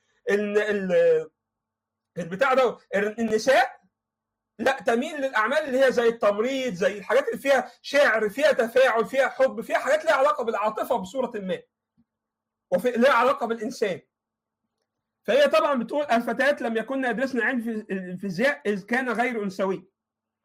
البتاع ده النساء لا تميل للاعمال اللي هي زي التمريض زي الحاجات اللي فيها شعر فيها تفاعل فيها حب فيها حاجات ليها علاقه بالعاطفه بصوره ما وفي ليها علاقه بالانسان فهي طبعا بتقول الفتيات لم يكن يدرسن علم الفيزياء اذ كان غير انثوي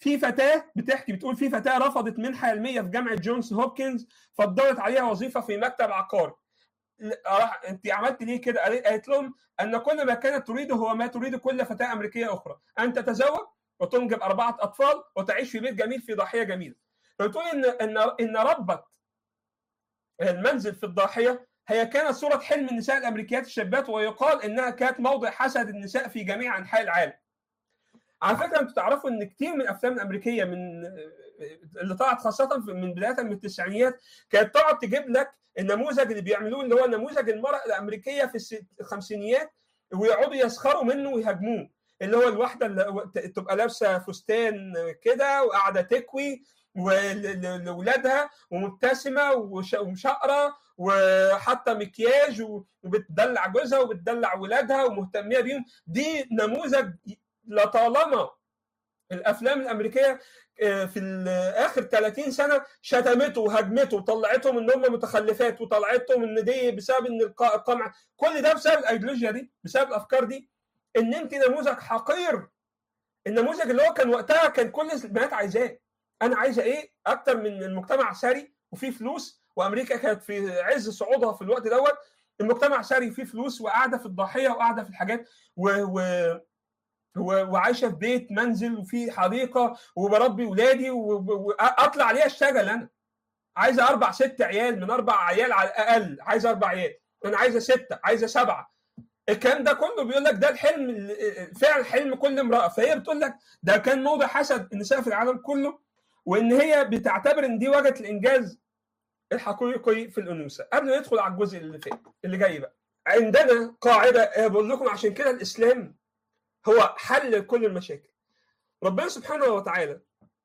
في فتاه بتحكي بتقول في فتاه رفضت منحه علميه في جامعه جونز هوبكنز فضلت عليها وظيفه في مكتب عقاري راح انت عملت ليه كده قالت لهم ان كل ما كانت تريده هو ما تريد كل فتاه امريكيه اخرى ان تتزوج وتنجب اربعه اطفال وتعيش في بيت جميل في ضاحيه جميله فبتقول ان ان ان ربه المنزل في الضاحيه هي كانت صوره حلم النساء الامريكيات الشابات ويقال انها كانت موضع حسد النساء في جميع انحاء العالم. على فكره انتوا تعرفوا ان كتير من الافلام الامريكيه من اللي طلعت خاصه من بدايه من التسعينيات كانت تقعد تجيب لك النموذج اللي بيعملوه اللي هو نموذج المراه الامريكيه في الخمسينيات ويقعدوا يسخروا منه ويهاجموه اللي هو الواحده اللي تبقى لابسه فستان كده وقاعده تكوي لاولادها ومبتسمه ومشقره وحاطه مكياج وبتدلع جوزها وبتدلع ولادها ومهتميه بيهم دي نموذج لطالما الافلام الامريكيه في اخر 30 سنه شتمته وهجمته وطلعتهم ان هم متخلفات وطلعتهم ان دي بسبب ان القمع كل ده بسبب الايديولوجيا دي بسبب الافكار دي ان انت نموذج حقير النموذج اللي هو كان وقتها كان كل البنات عايزاه انا عايزه ايه اكتر من المجتمع ثري وفيه فلوس وامريكا كانت في عز صعودها في الوقت دوت المجتمع ثري فيه فلوس وقاعده في الضاحيه وقاعده في الحاجات و, و... وعايشه في بيت منزل وفي حديقه وبربي ولادي واطلع عليها اشتغل انا عايزه اربع ست عيال من اربع عيال على الاقل عايزه اربع عيال انا عايزه سته عايزه سبعه الكلام ده كله بيقول لك ده الحلم فعلا حلم كل امراه فهي بتقول لك ده كان موضع حسد النساء في العالم كله وان هي بتعتبر ان دي وجهه الانجاز الحقيقي في الانوثه قبل ما ندخل على الجزء اللي فات اللي جاي بقى عندنا قاعده بقول لكم عشان كده الاسلام هو حل كل المشاكل ربنا سبحانه وتعالى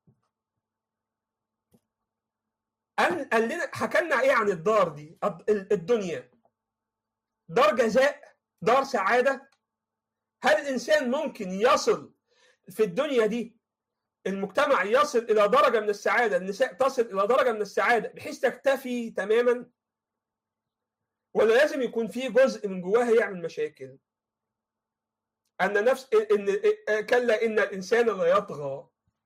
قال قال لنا حكى لنا ايه عن الدار دي الدنيا دار جزاء دار سعاده هل الانسان ممكن يصل في الدنيا دي المجتمع يصل الى درجه من السعاده النساء تصل الى درجه من السعاده بحيث تكتفي تماما ولا لازم يكون في جزء من جواها يعمل مشاكل ان نفس ان كلا ان الانسان لا يطغى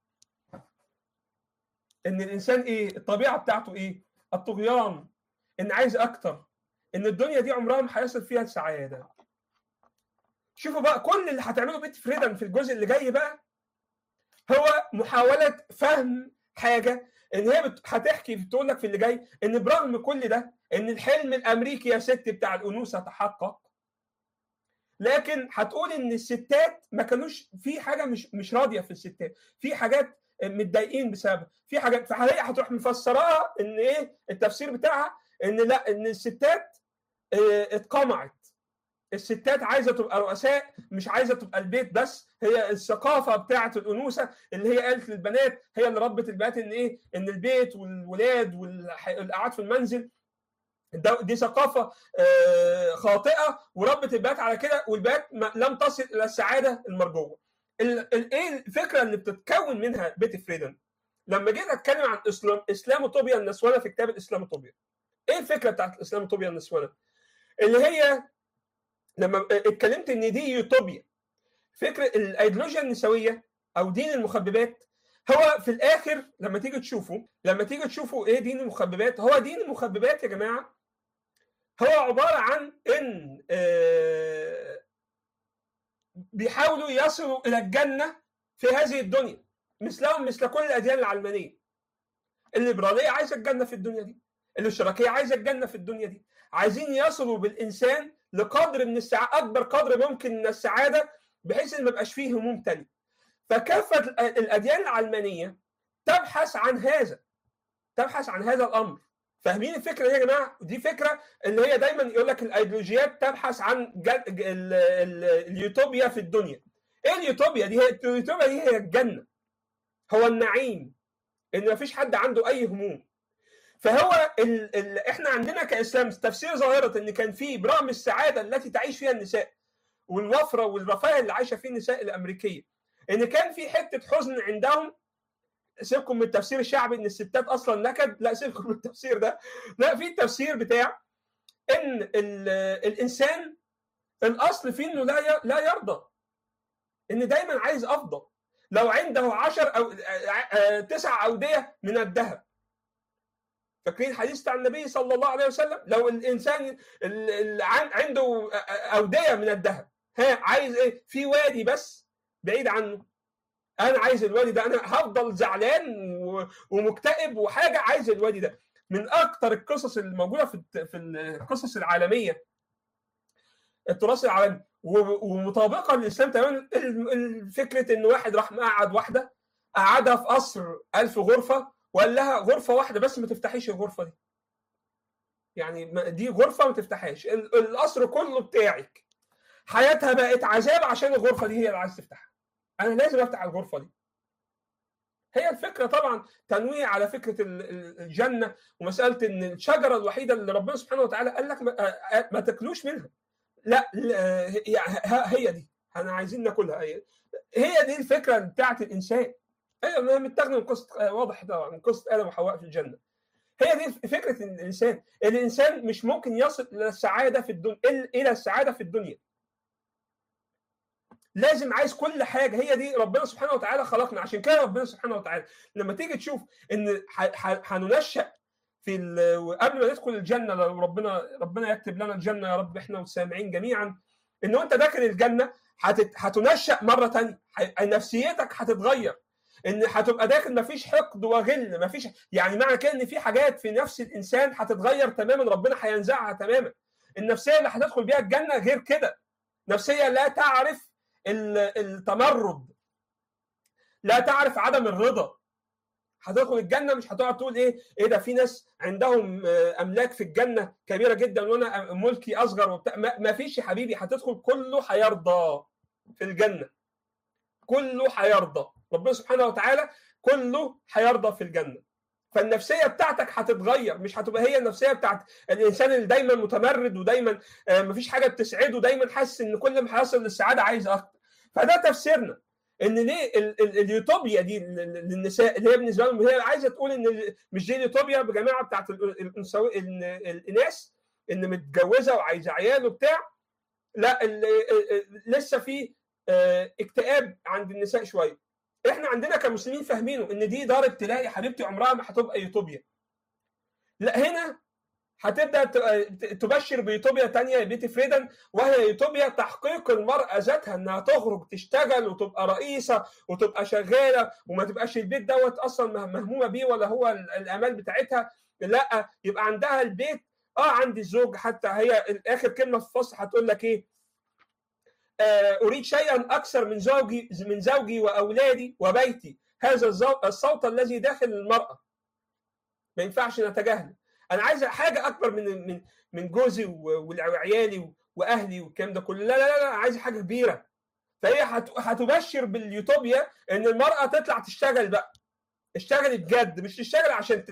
ان الانسان ايه الطبيعه بتاعته ايه الطغيان ان عايز اكتر ان الدنيا دي عمرها ما هيصل فيها السعاده شوفوا بقى كل اللي هتعمله بيت فريدن في الجزء اللي جاي بقى هو محاوله فهم حاجه ان هي بت... هتحكي بتقول لك في اللي جاي ان برغم كل ده ان الحلم الامريكي يا ست بتاع الانوثه تحقق لكن هتقول ان الستات ما كانوش في حاجه مش مش راضيه في الستات في حاجات متضايقين بسببها في حاجات فهي هتروح مفسراها ان ايه التفسير بتاعها ان لا ان الستات اه اتقمعت الستات عايزه تبقى رؤساء مش عايزه تبقى البيت بس هي الثقافه بتاعه الانوثه اللي هي قالت للبنات هي اللي ربت البنات ان ايه ان البيت والولاد والقعاد في المنزل دي ثقافه خاطئه وربت البنات على كده والبنات لم تصل الى السعاده المرجوه. ايه الفكره اللي بتتكون منها بيت فريدن؟ لما جيت اتكلم عن اسلام اسلاموطوبيا النسوانه في كتاب الاسلاموطوبيا. ايه الفكره بتاعت الاسلاموطوبيا النسوانه؟ اللي هي لما اتكلمت ان دي يوتوبيا فكره الايديولوجيا النسويه او دين المخببات هو في الاخر لما تيجي تشوفوا لما تيجي تشوفوا ايه دين المخببات هو دين المخببات يا جماعه هو عباره عن ان بيحاولوا يصلوا الى الجنه في هذه الدنيا مثلهم مثل كل الاديان العلمانيه الليبراليه عايزه الجنه في الدنيا دي الاشتراكيه عايزه الجنه في الدنيا دي عايزين يصلوا بالانسان لقدر من السعاده اكبر قدر ممكن من السعاده بحيث ان ما يبقاش فيه هموم تانية فكافه الاديان العلمانيه تبحث عن هذا تبحث عن هذا الامر فاهمين الفكره دي يا جماعه دي فكره اللي هي دايما يقول لك الايديولوجيات تبحث عن جل... ال... ال... اليوتوبيا في الدنيا ايه اليوتوبيا دي هي اليوتوبيا دي هي الجنه هو النعيم ان مفيش حد عنده اي هموم فهو ال... ال... احنا عندنا كاسلام تفسير ظاهره ان كان في برغم السعاده التي تعيش فيها النساء والوفره والرفاه اللي عايشه فيه النساء الامريكيه ان كان في حته حزن عندهم سيبكم من التفسير الشعبي ان الستات اصلا نكد لا سيبكم من التفسير ده لا في التفسير بتاع ان الانسان الاصل فيه انه لا لا يرضى ان دايما عايز افضل لو عنده عشر او تسع اوديه من الذهب فاكرين الحديث بتاع النبي صلى الله عليه وسلم لو الانسان عنده اوديه من الذهب ها عايز ايه في وادي بس بعيد عنه انا عايز الوادي ده انا هفضل زعلان ومكتئب وحاجه عايز الوادي ده من اكتر القصص الموجوده في في القصص العالميه التراث العالمي ومطابقه للاسلام تماما فكره ان واحد راح مقعد واحده قعدها في قصر ألف غرفه وقال لها غرفه واحده بس ما تفتحيش الغرفه دي يعني دي غرفه ما تفتحهاش القصر كله بتاعك حياتها بقت عذاب عشان الغرفه دي هي اللي عايز تفتحها انا لازم افتح الغرفه دي هي الفكره طبعا تنويه على فكره الجنه ومساله ان الشجره الوحيده اللي ربنا سبحانه وتعالى قال لك ما, ما تاكلوش منها لا هي دي احنا عايزين ناكلها هي هي دي الفكره بتاعت الانسان هي متاخده من قصه واضح طبعا من قصه ادم وحواء في الجنه هي دي فكره الانسان الانسان مش ممكن يصل الى السعاده في الدنيا الى السعاده في الدنيا لازم عايز كل حاجه هي دي ربنا سبحانه وتعالى خلقنا عشان كده ربنا سبحانه وتعالى لما تيجي تشوف ان هننشا في قبل ما ندخل الجنه لو ربنا ربنا يكتب لنا الجنه يا رب احنا والسامعين جميعا ان انت داخل الجنه هتنشا مره ثانيه نفسيتك هتتغير ان هتبقى داخل مفيش حقد وغل مفيش يعني معنى كده ان في حاجات في نفس الانسان هتتغير تماما ربنا هينزعها تماما النفسيه اللي هتدخل بيها الجنه غير كده نفسيه لا تعرف التمرد لا تعرف عدم الرضا هتدخل الجنه مش هتقعد تقول ايه ايه ده في ناس عندهم املاك في الجنه كبيره جدا وانا ملكي اصغر وبتاع ما فيش يا حبيبي هتدخل كله هيرضى في الجنه كله هيرضى ربنا سبحانه وتعالى كله هيرضى في الجنه فالنفسيه بتاعتك هتتغير مش هتبقى هي النفسيه بتاعت الانسان اللي دايما متمرد ودايما مفيش حاجه بتسعده ودايما حاسس ان كل ما هيصل للسعاده عايز اكتر فده تفسيرنا ان ليه اليوتوبيا دي للنساء اللي هي بالنسبه لهم هي عايزه تقول ان مش دي اليوتوبيا بجماعه بتاعت الاناث ان متجوزه وعايزه عيال وبتاع لا لسه في اكتئاب عند النساء شويه احنا عندنا كمسلمين فاهمينه ان دي دار ابتلاء يا حبيبتي عمرها ما هتبقى يوتوبيا لا هنا هتبدا تبشر بيوتوبيا تانية بيتي فريدن وهي يوتوبيا تحقيق المراه ذاتها انها تخرج تشتغل وتبقى رئيسه وتبقى شغاله وما تبقاش البيت دوت اصلا مهمومه بيه ولا هو الامال بتاعتها لا يبقى عندها البيت اه عندي الزوج حتى هي اخر كلمه في الفصل هتقول لك ايه اريد شيئا اكثر من زوجي من زوجي واولادي وبيتي هذا الصوت الذي داخل المراه ما ينفعش نتجاهله انا عايز حاجه اكبر من من من جوزي وعيالي واهلي والكلام ده كله لا لا لا عايز حاجه كبيره فهي هتبشر باليوتوبيا ان المراه تطلع تشتغل بقى اشتغلي بجد مش تشتغل عشان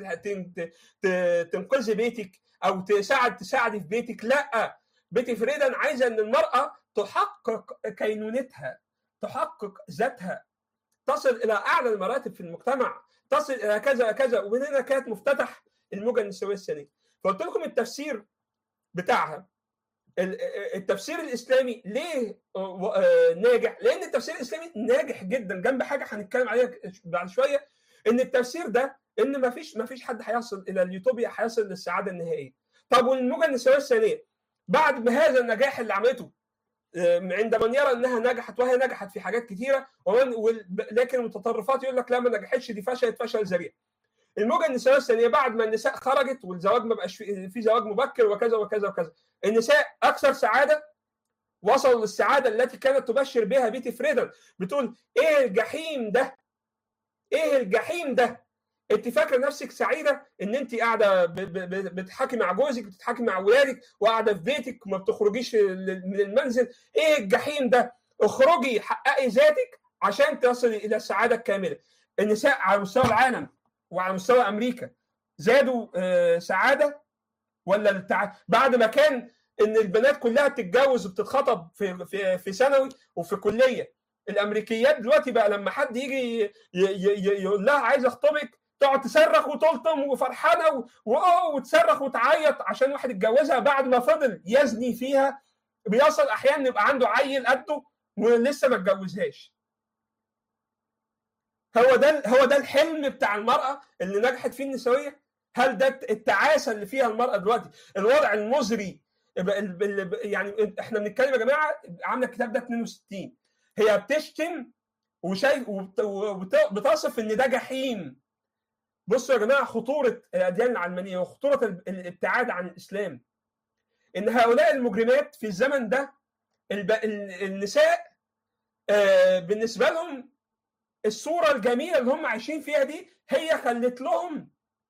تنقذي بيتك او تساعد تساعدي في بيتك لا بيتي فريدا عايزه ان المراه تحقق كينونتها تحقق ذاتها تصل الى اعلى المراتب في المجتمع تصل الى كذا كذا ومن هنا كانت مفتتح الموجه النسويه الثانيه فقلت لكم التفسير بتاعها التفسير الاسلامي ليه ناجح؟ لان التفسير الاسلامي ناجح جدا جنب حاجه هنتكلم عليها بعد شويه ان التفسير ده ان ما فيش ما فيش حد هيصل الى اليوتوبيا هيصل للسعاده النهائيه. طب والموجه النسويه الثانيه بعد ما هذا النجاح اللي عملته عند من يرى انها نجحت وهي نجحت في حاجات كثيره ومن لكن المتطرفات يقول لك لا ما نجحتش دي فشلت فشل ذريع. الموجه النسويه الثانيه بعد ما النساء خرجت والزواج ما بقاش في, في زواج مبكر وكذا وكذا وكذا النساء اكثر سعاده وصلوا للسعاده التي كانت تبشر بها بيتي فريدن بتقول ايه الجحيم ده ايه الجحيم ده انت فاكره نفسك سعيده ان انت قاعده بتحكي مع جوزك بتضحكي مع اولادك وقاعده في بيتك وما بتخرجيش من المنزل ايه الجحيم ده اخرجي حققي ذاتك عشان تصلي الى السعاده الكامله النساء على مستوى العالم وعلى مستوى امريكا زادوا آه سعاده ولا التع... بعد ما كان ان البنات كلها بتتجوز وبتتخطب في في في ثانوي وفي كليه الامريكيات دلوقتي بقى لما حد يجي ي... ي... يقول لها عايز اخطبك تقعد تصرخ وتلطم وفرحانه و... وتصرخ وتعيط عشان واحد اتجوزها بعد ما فضل يزني فيها بيصل احيانا يبقى عنده عيل قده ولسه ما اتجوزهاش هو ده هو ده الحلم بتاع المراه اللي نجحت فيه النسويه هل ده التعاسه اللي فيها المراه دلوقتي الوضع المزري يعني احنا بنتكلم يا جماعه عامله الكتاب ده 62 هي بتشتم وشايف وبتصف ان ده جحيم بصوا يا جماعه خطوره الاديان العلمانيه وخطوره الابتعاد عن الاسلام ان هؤلاء المجرمات في الزمن ده النساء بالنسبه لهم الصوره الجميله اللي هم عايشين فيها دي هي خلت لهم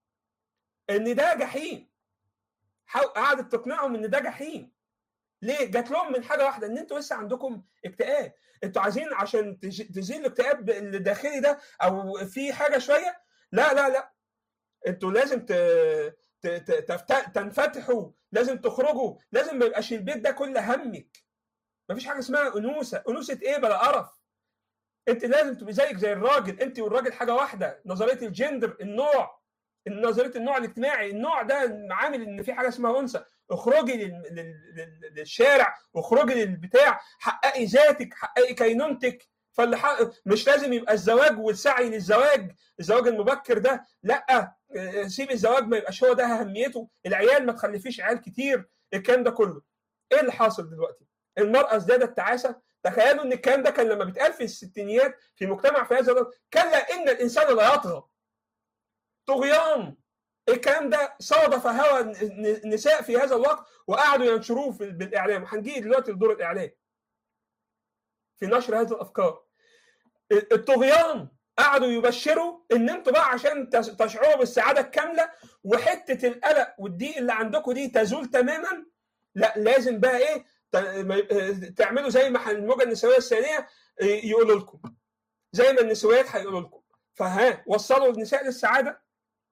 ان ده جحيم قعدت تقنعهم ان ده جحيم ليه؟ جات لهم من حاجه واحده ان انتوا لسه عندكم اكتئاب انتوا عايزين عشان تزيل الاكتئاب الداخلي ده او في حاجه شويه لا لا لا انتوا لازم ت... ت... ت... تنفتحوا لازم تخرجوا لازم ما يبقاش البيت ده كل همك مفيش حاجه اسمها انوثه انوثه ايه بلا قرف انت لازم تبقي زيك زي الراجل انت والراجل حاجه واحده نظريه الجندر النوع نظريه النوع الاجتماعي النوع ده عامل ان في حاجه اسمها انثى اخرجي للشارع اخرجي للبتاع حققي ذاتك حققي كينونتك فاللي حق... مش لازم يبقى الزواج والسعي للزواج الزواج المبكر ده لا سيب الزواج ما يبقاش هو ده اهميته العيال ما تخلفيش عيال كتير الكلام ده كله ايه اللي حاصل دلوقتي المراه ازدادت تعاسه تخيلوا ان الكلام ده كان لما بيتقال في الستينيات في مجتمع في هذا الوقت كلا ان الانسان لا يطغى طغيان الكلام ده صادف هوى النساء في هذا الوقت وقعدوا ينشروه بالاعلام هنجي دلوقتي لدور الاعلام في نشر هذه الافكار الطغيان قعدوا يبشروا ان انتوا بقى عشان تشعروا بالسعاده الكامله وحته القلق والضيق اللي عندكم دي تزول تماما لا لازم بقى ايه تعملوا زي ما الموجه النسويه الثانيه يقولوا لكم زي ما النسويات هيقولوا لكم فها وصلوا النساء للسعاده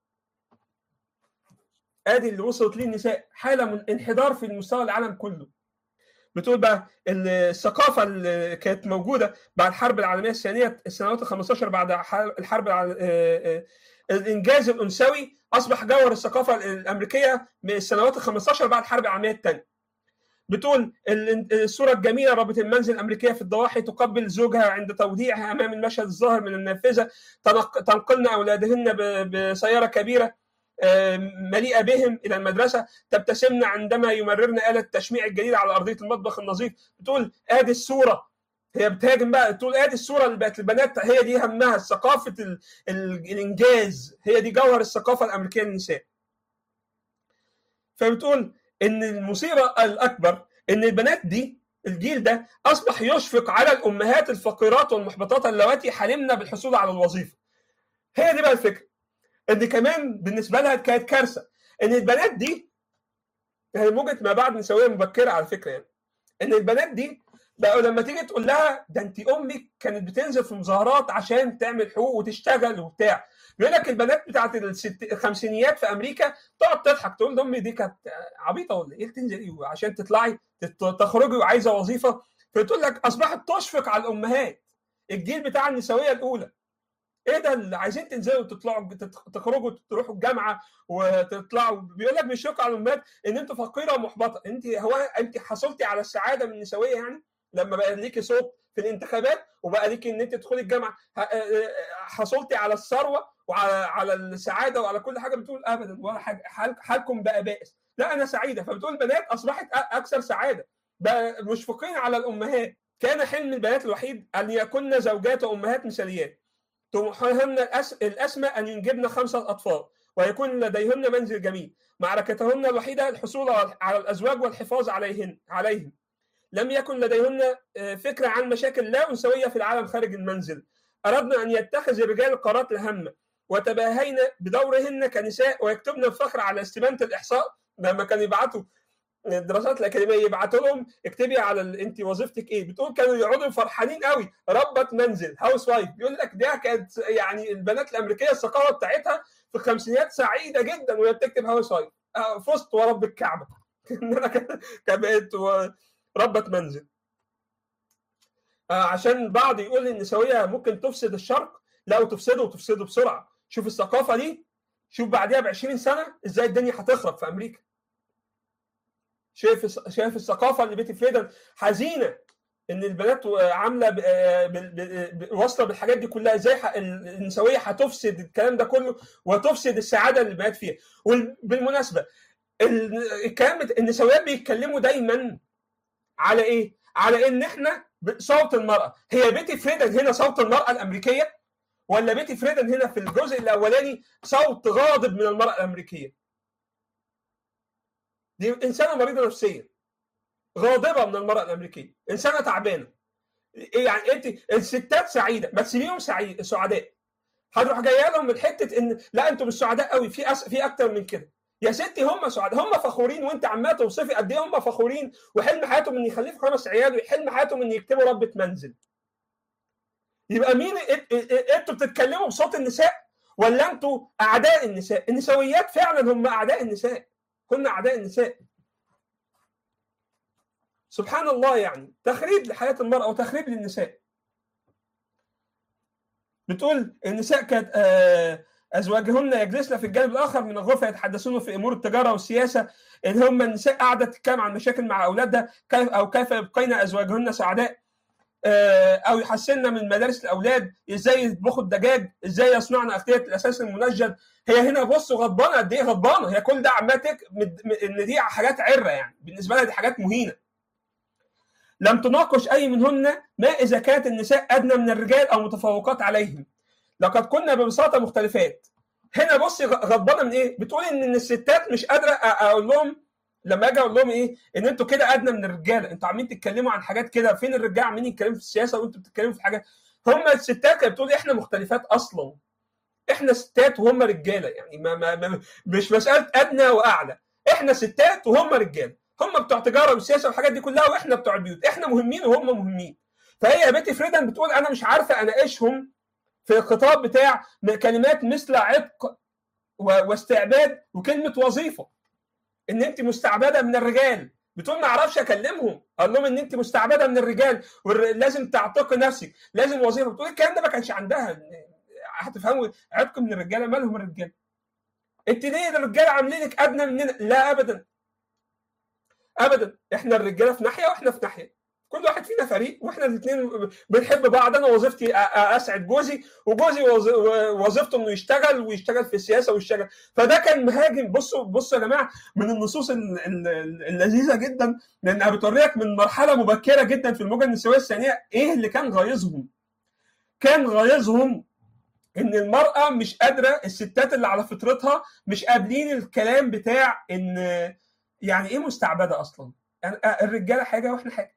ادي اللي وصلت ليه النساء حاله من انحدار في مستوى العالم كله بتقول بقى الثقافه اللي كانت موجوده بعد الحرب العالميه الثانيه السنوات ال 15 بعد الحرب الانجاز الانثوي اصبح جوهر الثقافه الامريكيه من السنوات ال 15 بعد الحرب العالميه الثانيه بتقول الصوره الجميله ربة المنزل الامريكيه في الضواحي تقبل زوجها عند توديعها امام المشهد الظاهر من النافذه تنقلن اولادهن بسياره كبيره مليئه بهم الى المدرسه تبتسمن عندما يمررن اله تشميع الجديده على ارضيه المطبخ النظيف بتقول ادي الصوره هي بتهاجم بقى تقول ادي الصوره اللي بقت البنات هي دي همها ثقافه ال... ال... الانجاز هي دي جوهر الثقافه الامريكيه للنساء فبتقول ان المصيبه الاكبر ان البنات دي الجيل ده اصبح يشفق على الامهات الفقيرات والمحبطات اللواتي حلمنا بالحصول على الوظيفه هي دي بقى الفكره ان كمان بالنسبه لها كانت كارثه ان البنات دي هي موجه ما بعد نسويه مبكره على فكره يعني ان البنات دي بقوا لما تيجي تقول لها ده انت امك كانت بتنزل في مظاهرات عشان تعمل حقوق وتشتغل وبتاع بيقول لك البنات بتاعت الست... الخمسينيات في امريكا تقعد تضحك تقول امي دي كانت عبيطه ولا ايه تنزلي عشان تطلعي تخرجي وعايزه وظيفه فتقول لك اصبحت تشفق على الامهات الجيل بتاع النسويه الاولى ايه ده اللي عايزين تنزلوا تطلعوا تخرجوا تروحوا الجامعه وتطلعوا بيقول لك بيشفقوا على الامهات ان انتوا فقيره ومحبطه انت هو انت حصلتي على السعاده من النسويه يعني لما بقى ليكي صوت في الانتخابات وبقى ليكي ان انت تدخلي الجامعه حصلتي على الثروه وعلى على السعاده وعلى كل حاجه بتقول ابدا ولا حاجه حالكم بقى بائس لا انا سعيده فبتقول البنات اصبحت اكثر سعاده بقى مشفقين على الامهات كان حلم البنات الوحيد ان يكن زوجات وامهات مثاليات طموحهن الاسمى ان ينجبن خمسه اطفال ويكون لديهن منزل جميل معركتهن الوحيده الحصول على الازواج والحفاظ عليهن عليهم لم يكن لديهن فكره عن مشاكل لا انثويه في العالم خارج المنزل اردنا ان يتخذ الرجال القرارات الهامه وتباهين بدورهن كنساء ويكتبن الفخر على استبانه الاحصاء لما كانوا يبعتوا الدراسات الاكاديميه يبعتوا لهم اكتبي على ال... انت وظيفتك ايه بتقول كانوا يقعدوا فرحانين قوي ربة منزل هاوس وايف بيقول لك ده كانت يعني البنات الامريكيه الثقافه بتاعتها في الخمسينات سعيده جدا وهي بتكتب هاوس وايف فزت ورب الكعبه ان انا كبقت ربة منزل عشان بعض يقول ان النسويه ممكن تفسد الشرق لا وتفسده وتفسده بسرعه شوف الثقافه دي شوف بعديها ب 20 سنه ازاي الدنيا هتخرب في امريكا شايف شايف الثقافه اللي بيتي فريدن حزينه ان البنات عامله ب- ب- ب- واصله بالحاجات دي كلها ازاي ح- النسويه هتفسد الكلام ده كله وتفسد السعاده اللي البنات فيها وبالمناسبه ال- الكلام بت- النسويات بيتكلموا دايما على ايه؟ على ان احنا ب- صوت المراه هي بيتي فريدن هنا صوت المراه الامريكيه ولا بيتي فريدن هنا في الجزء الاولاني صوت غاضب من المراه الامريكيه دي انسانه مريضه نفسيا غاضبه من المراه الامريكيه انسانه تعبانه إيه يعني انت الستات سعيده ما تسيبيهم سعيد سعداء هتروح جايه لهم من حته ان لا انتم مش سعداء قوي في أس... في اكتر من كده يا ستي هم سعداء هم فخورين وانت عماله توصفي قد ايه هم فخورين وحلم حياتهم ان يخلفوا خمس عيال وحلم حياتهم ان يكتبوا ربة منزل يبقى مين إ- إ- إ- انتوا بتتكلموا بصوت النساء ولا انتوا اعداء النساء النسويات فعلا هم اعداء النساء هم اعداء النساء سبحان الله يعني تخريب لحياه المراه وتخريب للنساء بتقول النساء كانت آه، ازواجهن يجلسن في الجانب الاخر من الغرفه يتحدثون في امور التجاره والسياسه ان هم النساء قاعده تتكلم عن مشاكل مع اولادها كيف او كيف يبقين ازواجهن سعداء آه، او يحسن من مدارس الاولاد ازاي يطبخوا الدجاج ازاي يصنعن اغذيه الاساس المنجد هي هنا بصوا غضبانه قد ايه غضبانه هي كل ده عماله تك- مد- م- ان دي حاجات عره يعني بالنسبه لها دي حاجات مهينه لم تناقش اي منهن ما اذا كانت النساء ادنى من الرجال او متفوقات عليهم لقد كنا ببساطه مختلفات هنا بصي غ- غضبانه من ايه بتقول ان الستات مش قادره أ- اقول لهم لما اجي اقول لهم ايه ان انتوا كده ادنى من الرجاله انتوا عاملين تتكلموا عن حاجات كده فين الرجاله عاملين يتكلموا في السياسه وانتوا بتتكلموا في حاجات هم الستات كانت بتقول احنا مختلفات اصلا احنا ستات وهم رجاله يعني ما ما ما مش مساله ادنى واعلى احنا ستات وهم رجاله هم بتوع تجاره والسياسه والحاجات دي كلها واحنا بتوع البيوت احنا مهمين وهم مهمين فهي يا بيتي فريدن بتقول انا مش عارفه اناقشهم في الخطاب بتاع كلمات مثل عتق و- واستعباد وكلمه وظيفه ان انت مستعبده من الرجال بتقول ما اعرفش اكلمهم اقول لهم ان انت مستعبده من الرجال ولازم تعتقي نفسك لازم وظيفه بتقول الكلام ده ما كانش عندها هتفهموا عتق من الرجاله مالهم الرجاله انت ليه الرجاله عاملينك ادنى مننا لا ابدا ابدا احنا الرجاله في ناحيه واحنا في ناحيه كل واحد فينا فريق واحنا الاثنين بنحب بعض انا وظيفتي أ- أ- اسعد جوزي وجوزي وظ- وظيفته انه يشتغل ويشتغل في السياسه ويشتغل فده كان مهاجم بصوا بصوا يا جماعه من النصوص ال- ال- ال- اللذيذه جدا لانها بتوريك من مرحله مبكره جدا في الموجه النسويه الثانيه ايه اللي كان غايظهم كان غايظهم ان المراه مش قادره الستات اللي على فطرتها مش قابلين الكلام بتاع ان يعني ايه مستعبده اصلا يعني الرجاله حاجه واحنا حاجه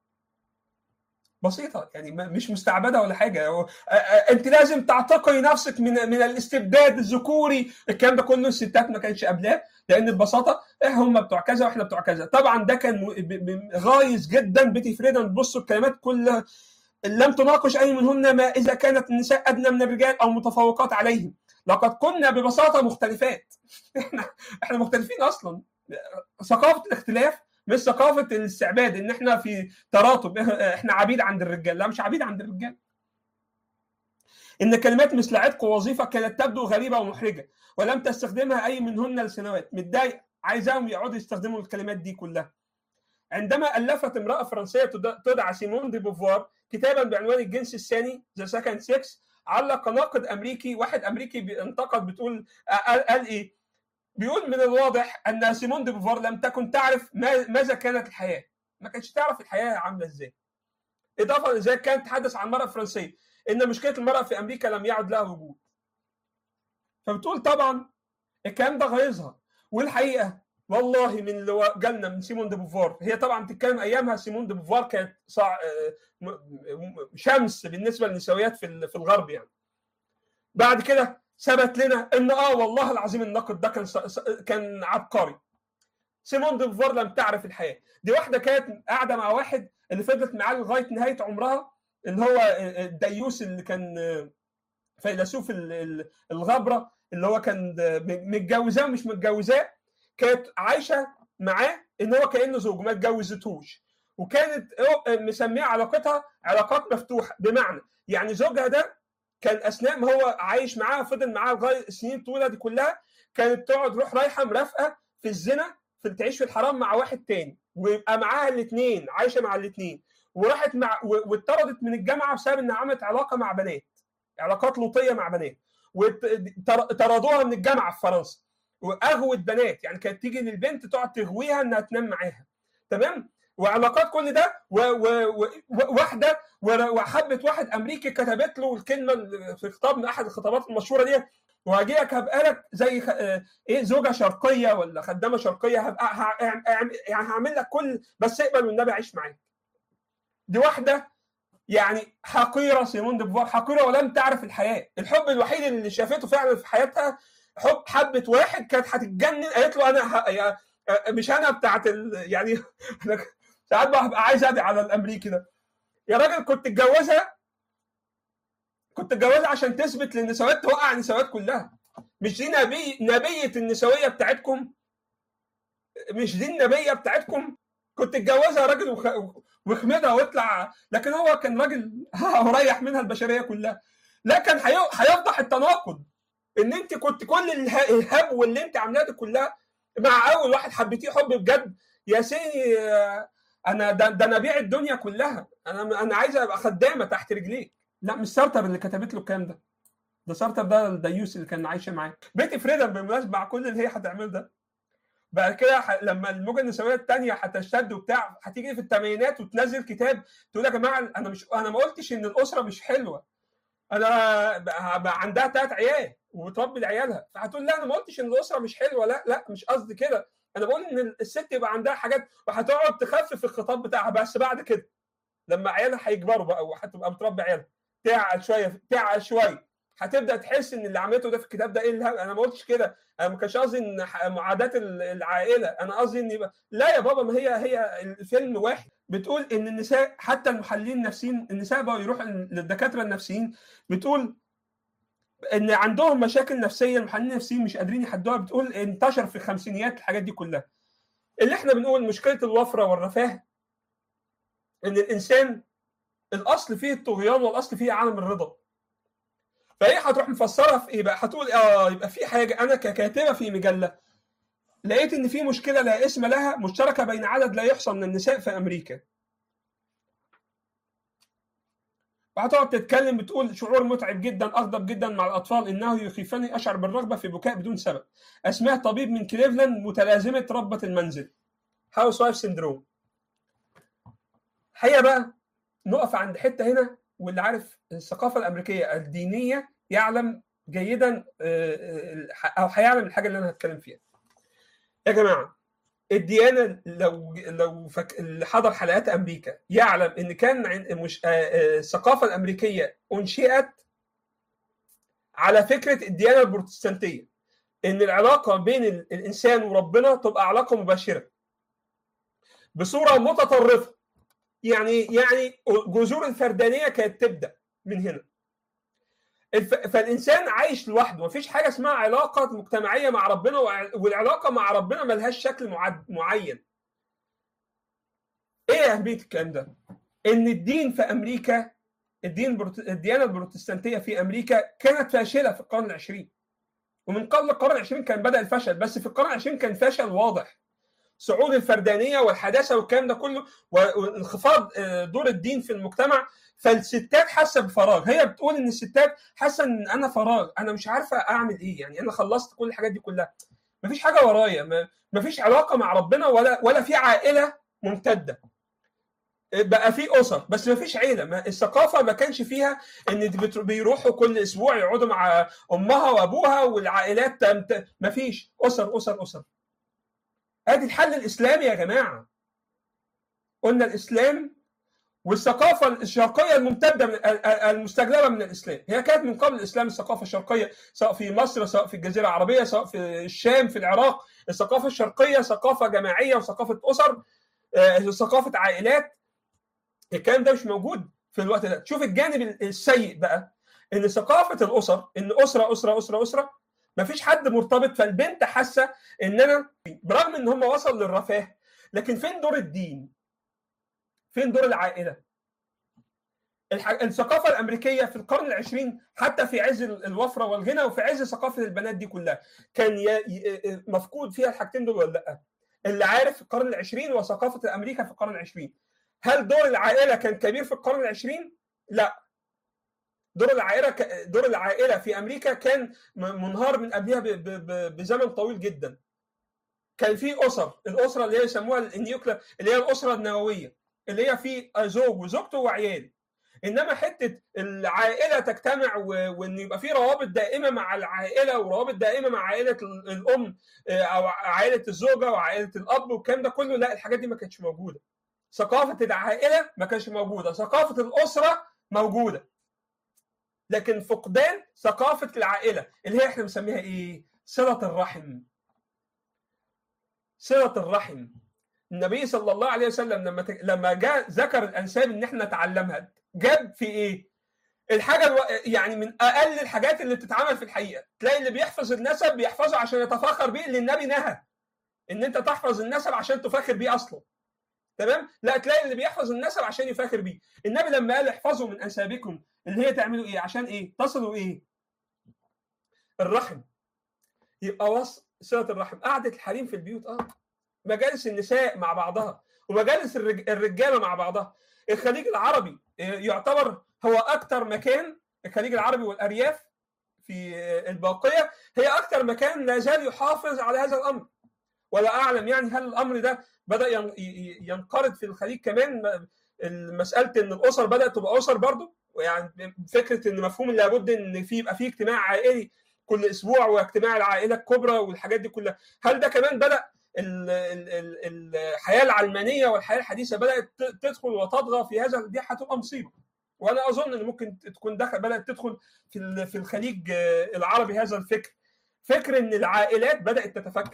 بسيطه يعني ما- مش مستعبده ولا حاجه هو- آه، آه، انت لازم تعتقي نفسك من من الاستبداد الذكوري الكلام ده كله الستات ما كانش قبلاه لان ببساطه إيه هم بتوع كذا واحنا بتوع كذا طبعا ده كان م- ب- ب- غايز جدا بيتي فريدن بصوا الكلمات كلها لم تناقش اي منهن ما اذا كانت النساء ادنى من الرجال او متفوقات عليهم لقد كنا ببساطه مختلفات احنا احنا مختلفين اصلا ثقافه الاختلاف مش ثقافه الاستعباد ان احنا في تراتب احنا عبيد عند الرجال لا مش عبيد عند الرجال ان كلمات مثل عتق ووظيفه كانت تبدو غريبه ومحرجه ولم تستخدمها اي منهن لسنوات متضايق عايزاهم يقعدوا يستخدموا الكلمات دي كلها عندما الفت امراه فرنسيه تد- تدعى سيمون دي بوفوار كتابا بعنوان الجنس الثاني ذا سكند سكس علق ناقد امريكي واحد امريكي بينتقد بتقول قال, قال ايه؟ بيقول من الواضح ان سيمون دي بوفوار لم تكن تعرف ما ماذا كانت الحياه ما كانتش تعرف الحياه عامله ازاي اضافه لذلك كانت تتحدث عن المراه الفرنسيه ان مشكله المراه في امريكا لم يعد لها وجود فبتقول طبعا الكلام ده غيظها والحقيقه والله من اللي جالنا من سيمون دي بوفوار هي طبعا بتتكلم ايامها سيمون دي بوفوار كانت صع... آه، م- م- شمس بالنسبه للنسويات في ال- في الغرب يعني بعد كده ثبت لنا ان اه والله العظيم النقد ده كان ص- ص- كان عبقري سيمون دي بوفوار لم تعرف الحياه دي واحده كانت قاعده مع واحد اللي فضلت معاه لغايه نهايه عمرها اللي هو الديوس اللي كان فيلسوف ال- ال- الغبره اللي هو كان متجوزاه ومش متجوزاه كانت عايشه معاه ان هو كانه زوج ما اتجوزتوش وكانت مسميه علاقتها علاقات مفتوحه بمعنى يعني زوجها ده كان اثناء ما هو عايش معاها فضل معاها لغايه السنين الطويله دي كلها كانت تقعد روح رايحه مرافقه في الزنا في تعيش في الحرام مع واحد تاني ويبقى معاها الاثنين عايشه مع الاثنين وراحت مع واتطردت من الجامعه بسبب انها عملت علاقه مع بنات علاقات لوطيه مع بنات وطردوها من الجامعه في فرنسا واغوت بنات يعني كانت تيجي للبنت تقعد تغويها انها تنام معاها تمام وعلاقات كل ده وواحده وحبت واحد امريكي كتبت له الكلمه في خطاب من احد الخطابات المشهوره دي وهجي لك هبقى لك زي ايه زوجه شرقيه ولا خدامه شرقيه هبقى يعني هعمل لك كل بس اقبل والنبي عيش معاك دي واحده يعني حقيره سيمون دي بوفار حقيره ولم تعرف الحياه الحب الوحيد اللي شافته فعلا في حياتها حب حبت واحد كانت هتتجنن قالت له انا ه... مش انا بتاعت ال... يعني انا ساعات ببقى عايز ادعي على الامريكي ده يا راجل كنت اتجوزها كنت اتجوزها عشان تثبت للنسويات توقع النسويات كلها مش دي نبي نبيه النسويه بتاعتكم مش دي النبيه بتاعتكم كنت اتجوزها راجل وخ... واخمدها واطلع لكن هو كان راجل مريح منها البشريه كلها لكن هي... هيفضح التناقض ان انت كنت كل اله... الهبو اللي انت عاملاه دي كلها مع اول واحد حبيتيه حب بجد يا سيدي انا ده, ده انا ابيع الدنيا كلها انا انا عايز ابقى خدامه تحت رجليك لا مش سارتر اللي كتبت له الكلام ده ده سارتر ده الديوس اللي كان عايشه معاه بيتي فريدا بالمناسبه مع كل اللي هي هتعمله ده بعد كده ح... لما الموجه النسويه الثانيه هتشتد وبتاع هتيجي في الثمانينات وتنزل كتاب تقول يا جماعه انا مش انا ما قلتش ان الاسره مش حلوه انا بقى عندها ثلاث عيال وبتربي عيالها فهتقول لا انا ما قلتش ان الاسره مش حلوه لا لا مش قصدي كده انا بقول ان الست يبقى عندها حاجات وهتقعد تخفف الخطاب بتاعها بس بعد كده لما عيالها هيكبروا بقى وهتبقى بتربي عيالها تعقل شويه تعقل شويه هتبدا تحس ان اللي عملته ده في الكتاب ده ايه الهبل انا ما قلتش كده انا ما كانش قصدي ان معاداه العائله انا قصدي ان يبقى لا يا بابا ما هي هي الفيلم واحد بتقول ان النساء حتى المحللين النفسيين النساء بقوا يروحوا للدكاتره النفسيين بتقول ان عندهم مشاكل نفسيه المحللين النفسيين مش قادرين يحدوها بتقول انتشر في الخمسينيات الحاجات دي كلها اللي احنا بنقول مشكله الوفره والرفاه ان الانسان الاصل فيه الطغيان والاصل فيه عالم الرضا فهي هتروح مفسرها في ايه بقى هتقول اه يبقى في حاجه انا ككاتبه في مجله لقيت ان في مشكله لا اسم لها مشتركه بين عدد لا يحصى من النساء في امريكا وهتقعد تتكلم بتقول شعور متعب جدا اغضب جدا مع الاطفال انه يخيفني اشعر بالرغبه في بكاء بدون سبب اسماء طبيب من كليفلاند متلازمه ربه المنزل هاوس وايف سندروم هي بقى نقف عند حته هنا واللي عارف الثقافه الامريكيه الدينيه يعلم جيدا او هيعلم الحاجه اللي انا هتكلم فيها يا جماعه الديانه لو لو فك... اللي حضر حلقات امريكا يعلم ان كان مش الثقافه الامريكيه انشئت على فكره الديانه البروتستانتيه ان العلاقه بين الانسان وربنا تبقى علاقه مباشره بصوره متطرفه يعني يعني جذور الفردانيه كانت تبدا من هنا فالانسان عايش لوحده مفيش حاجه اسمها علاقه مجتمعيه مع ربنا والعلاقه مع ربنا ملهاش شكل معين ايه اهميه الكلام ده ان الدين في امريكا الدين الديانه البروتستانتيه في امريكا كانت فاشله في القرن العشرين ومن قبل القرن العشرين كان بدا الفشل بس في القرن العشرين كان فشل واضح صعود الفردانيه والحداثه والكلام ده كله وانخفاض دور الدين في المجتمع فالستات حاسه بفراغ هي بتقول ان الستات حاسه ان انا فراغ انا مش عارفه اعمل ايه يعني انا خلصت كل الحاجات دي كلها مفيش حاجه ورايا مفيش علاقه مع ربنا ولا ولا في عائله ممتده بقى في اسر بس ما فيش عيله ما الثقافه ما كانش فيها ان بيروحوا كل اسبوع يقعدوا مع امها وابوها والعائلات ما فيش اسر اسر اسر ادي الحل الاسلامي يا جماعه قلنا الاسلام والثقافه الشرقيه الممتده من المستجلبه من الاسلام هي كانت من قبل الاسلام الثقافه الشرقيه سواء في مصر سواء في الجزيره العربيه سواء في الشام في العراق الثقافه الشرقيه ثقافه جماعيه وثقافه اسر ثقافه عائلات الكلام ده مش موجود في الوقت ده شوف الجانب السيء بقى ان ثقافه الاسر ان اسره اسره اسره اسره ما فيش حد مرتبط فالبنت حاسه ان انا برغم ان هم وصلوا للرفاه لكن فين دور الدين؟ فين دور العائله؟ الثقافه الامريكيه في القرن العشرين حتى في عز الوفره والغنى وفي عز ثقافه البنات دي كلها كان مفقود فيها الحاجتين دول ولا لا؟ اللي عارف القرن العشرين وثقافه امريكا في القرن العشرين هل دور العائله كان كبير في القرن العشرين؟ لا دور العائله دور العائله في امريكا كان منهار من قبلها بزمن طويل جدا كان في اسر الاسره اللي هي يسموها النيوكلير اللي هي الاسره النوويه اللي هي في زوج وزوجته وعيال انما حته العائله تجتمع وان يبقى في روابط دائمه مع العائله وروابط دائمه مع عائله الام او عائله الزوجه وعائله الاب والكلام ده كله لا الحاجات دي ما كانتش موجوده ثقافه العائله ما كانتش موجوده ثقافه الاسره موجوده لكن فقدان ثقافه العائله اللي هي احنا بنسميها ايه صله الرحم صله الرحم النبي صلى الله عليه وسلم لما لما جاء ذكر الانساب ان احنا نتعلمها جاب في ايه؟ الحاجه الو... يعني من اقل الحاجات اللي بتتعمل في الحقيقه تلاقي اللي بيحفظ النسب بيحفظه عشان يتفاخر بيه اللي النبي نهى ان انت تحفظ النسب عشان تفاخر بيه اصلا تمام لا تلاقي اللي بيحفظ النسب عشان يفاخر بيه النبي لما قال احفظوا من انسابكم اللي هي تعملوا ايه عشان ايه تصلوا ايه الرحم يبقى وص صله الرحم قعده الحريم في البيوت اه مجالس النساء مع بعضها ومجالس الرجاله مع بعضها الخليج العربي يعتبر هو اكثر مكان الخليج العربي والارياف في الباقيه هي اكثر مكان لا زال يحافظ على هذا الامر ولا اعلم يعني هل الامر ده بدا ينقرض في الخليج كمان مساله ان الاسر بدات تبقى اسر برضه يعني فكره ان مفهوم لابد ان في يبقى في اجتماع عائلي كل اسبوع واجتماع العائله الكبرى والحاجات دي كلها هل ده كمان بدا الحياه العلمانيه والحياه الحديثه بدات تدخل وتطغى في هذا دي هتبقى مصيبه وانا اظن ان ممكن تكون دخل بدات تدخل في في الخليج العربي هذا الفكر فكر ان العائلات بدات تتفكك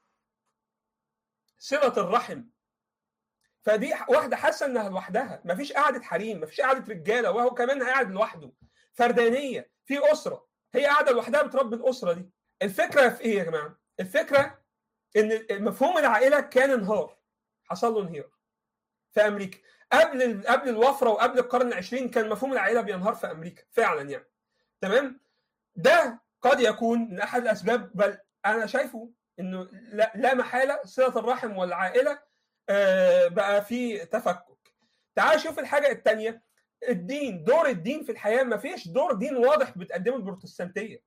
صله الرحم فدي واحده حاسه انها لوحدها مفيش قعده حريم مفيش قعده رجاله وهو كمان قاعد لوحده فردانيه في اسره هي قاعده لوحدها بتربي الاسره دي الفكره في ايه يا جماعه الفكره ان مفهوم العائله كان انهار حصل له انهيار في امريكا قبل قبل الوفره وقبل القرن العشرين كان مفهوم العائله بينهار في امريكا فعلا يعني تمام ده قد يكون من احد الاسباب بل انا شايفه انه لا, لا محاله صله الرحم والعائله آه بقى في تفكك تعال شوف الحاجه الثانيه الدين دور الدين في الحياه ما فيش دور دين واضح بتقدمه البروتستانتيه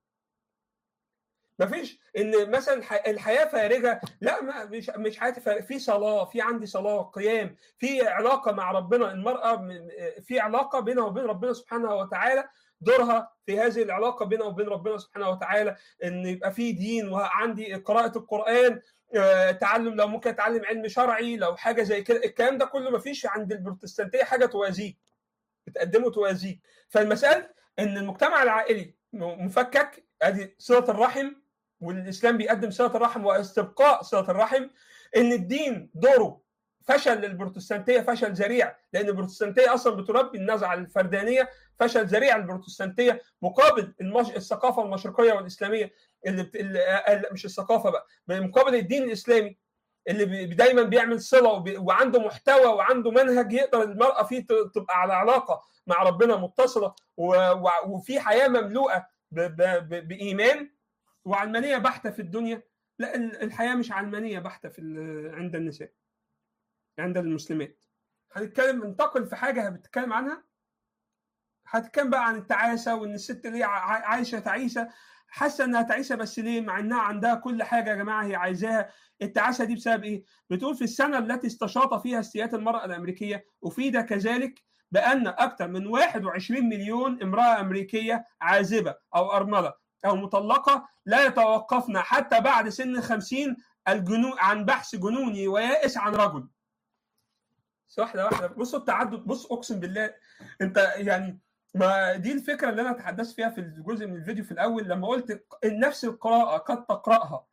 ما فيش ان مثلا الحياه فارغه لا ما مش مش حياتي فارغه في صلاه في عندي صلاه قيام في علاقه مع ربنا المراه في علاقه بينها وبين ربنا سبحانه وتعالى دورها في هذه العلاقه بينها وبين ربنا سبحانه وتعالى ان يبقى في دين وعندي قراءه القران تعلم لو ممكن اتعلم علم شرعي لو حاجه زي كده الكلام ده كله ما فيش عند البروتستانتيه حاجه توازيه بتقدمه توازيه فالمساله ان المجتمع العائلي مفكك ادي صله الرحم والاسلام بيقدم صله الرحم واستبقاء صله الرحم ان الدين دوره فشل للبروتستانتيه فشل ذريع لان البروتستانتيه اصلا بتربي النزعه الفردانيه فشل ذريع البروتستانتيه مقابل المش... الثقافه المشرقيه والاسلاميه اللي, بت... اللي مش الثقافه بقى مقابل الدين الاسلامي اللي بي... دايما بيعمل صله وبي... وعنده محتوى وعنده منهج يقدر المراه فيه تبقى على علاقه مع ربنا متصله و... و... وفي حياه مملوءه ب... ب... بايمان وعلمانيه بحته في الدنيا لا الحياه مش علمانيه بحته في عند النساء عند المسلمات هنتكلم ننتقل في حاجه بتتكلم عنها هتتكلم بقى عن التعاسه وان الست اللي عايشه تعيسه حاسه انها تعيسه بس ليه مع انها عندها كل حاجه يا جماعه هي عايزاها التعاسه دي بسبب ايه بتقول في السنه التي استشاط فيها استيات المراه الامريكيه افيد كذلك بان اكثر من 21 مليون امراه امريكيه عازبه او ارمله او مطلقه لا يتوقفن حتى بعد سن 50 الجنون عن بحث جنوني ويائس عن رجل واحده واحده بصوا التعدد بص اقسم بالله انت يعني ما دي الفكره اللي انا تحدثت فيها في الجزء من الفيديو في الاول لما قلت نفس القراءه قد تقراها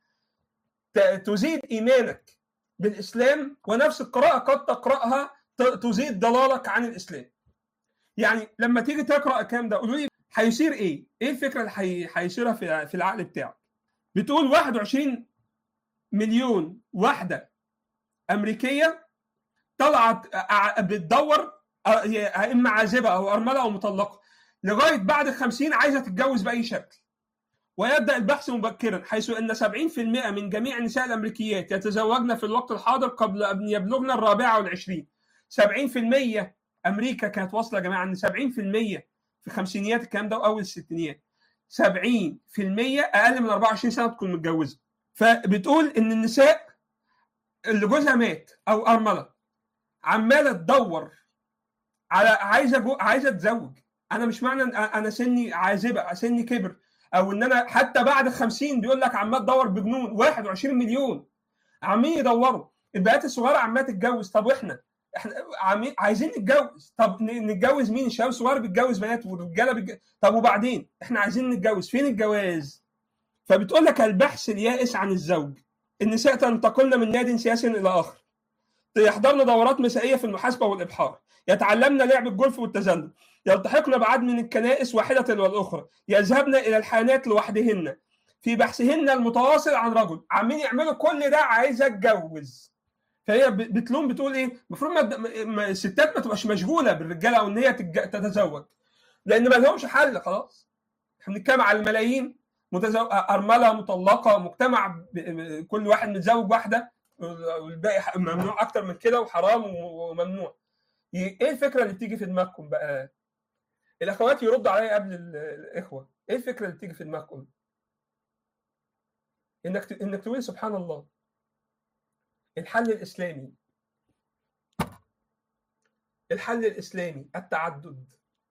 تزيد ايمانك بالاسلام ونفس القراءه قد تقراها تزيد ضلالك عن الاسلام يعني لما تيجي تقرا الكلام ده قولوا لي هيصير ايه؟ ايه الفكره اللي هيصيرها في في العقل بتاعك؟ بتقول 21 مليون واحده امريكيه طلعت بتدور اما عازبه او ارمله او مطلقه لغايه بعد ال 50 عايزه تتجوز باي شكل ويبدا البحث مبكرا حيث ان 70% من جميع النساء الامريكيات يتزوجن في الوقت الحاضر قبل ان يبلغن الرابعه والعشرين 70% امريكا كانت واصله يا جماعه ان 70% في خمسينيات الكلام ده واول الستينيات 70% اقل من 24 سنه تكون متجوزه فبتقول ان النساء اللي جوزها مات او ارمله عماله تدور على عايزه جو... عايزه اتزوج انا مش معنى ان انا سني عازبه سني كبر او ان انا حتى بعد ال 50 بيقول لك عمال تدور بجنون 21 مليون عمالين يدوروا البنات الصغيره عماله تتجوز طب واحنا احنا عمي... عايزين نتجوز طب نتجوز مين الشباب الصغير بيتجوز بنات والرجاله بتج... طب وبعدين احنا عايزين نتجوز فين الجواز فبتقول لك البحث اليائس عن الزوج النساء تنتقلن من ناد سياسي الى اخر يحضرن دورات مسائيه في المحاسبه والابحار يتعلمن لعب الجولف والتزلج يلتحقن بعد من الكنائس واحده والاخرى يذهبن الى الحانات لوحدهن في بحثهن المتواصل عن رجل عاملين يعملوا كل ده عايزه اتجوز فهي بتلوم بتقول ايه المفروض ما الستات ما تبقاش مشغوله بالرجاله او ان هي تتزوج لان ما لهمش حل خلاص احنا بنتكلم على الملايين متزوج ارمله مطلقه مجتمع كل واحد متزوج واحده والباقي ممنوع اكتر من كده وحرام وممنوع ايه الفكره اللي بتيجي في دماغكم بقى الاخوات يردوا عليا قبل الاخوه ايه الفكره اللي بتيجي في دماغكم انك انك تقول سبحان الله الحل الاسلامي الحل الاسلامي التعدد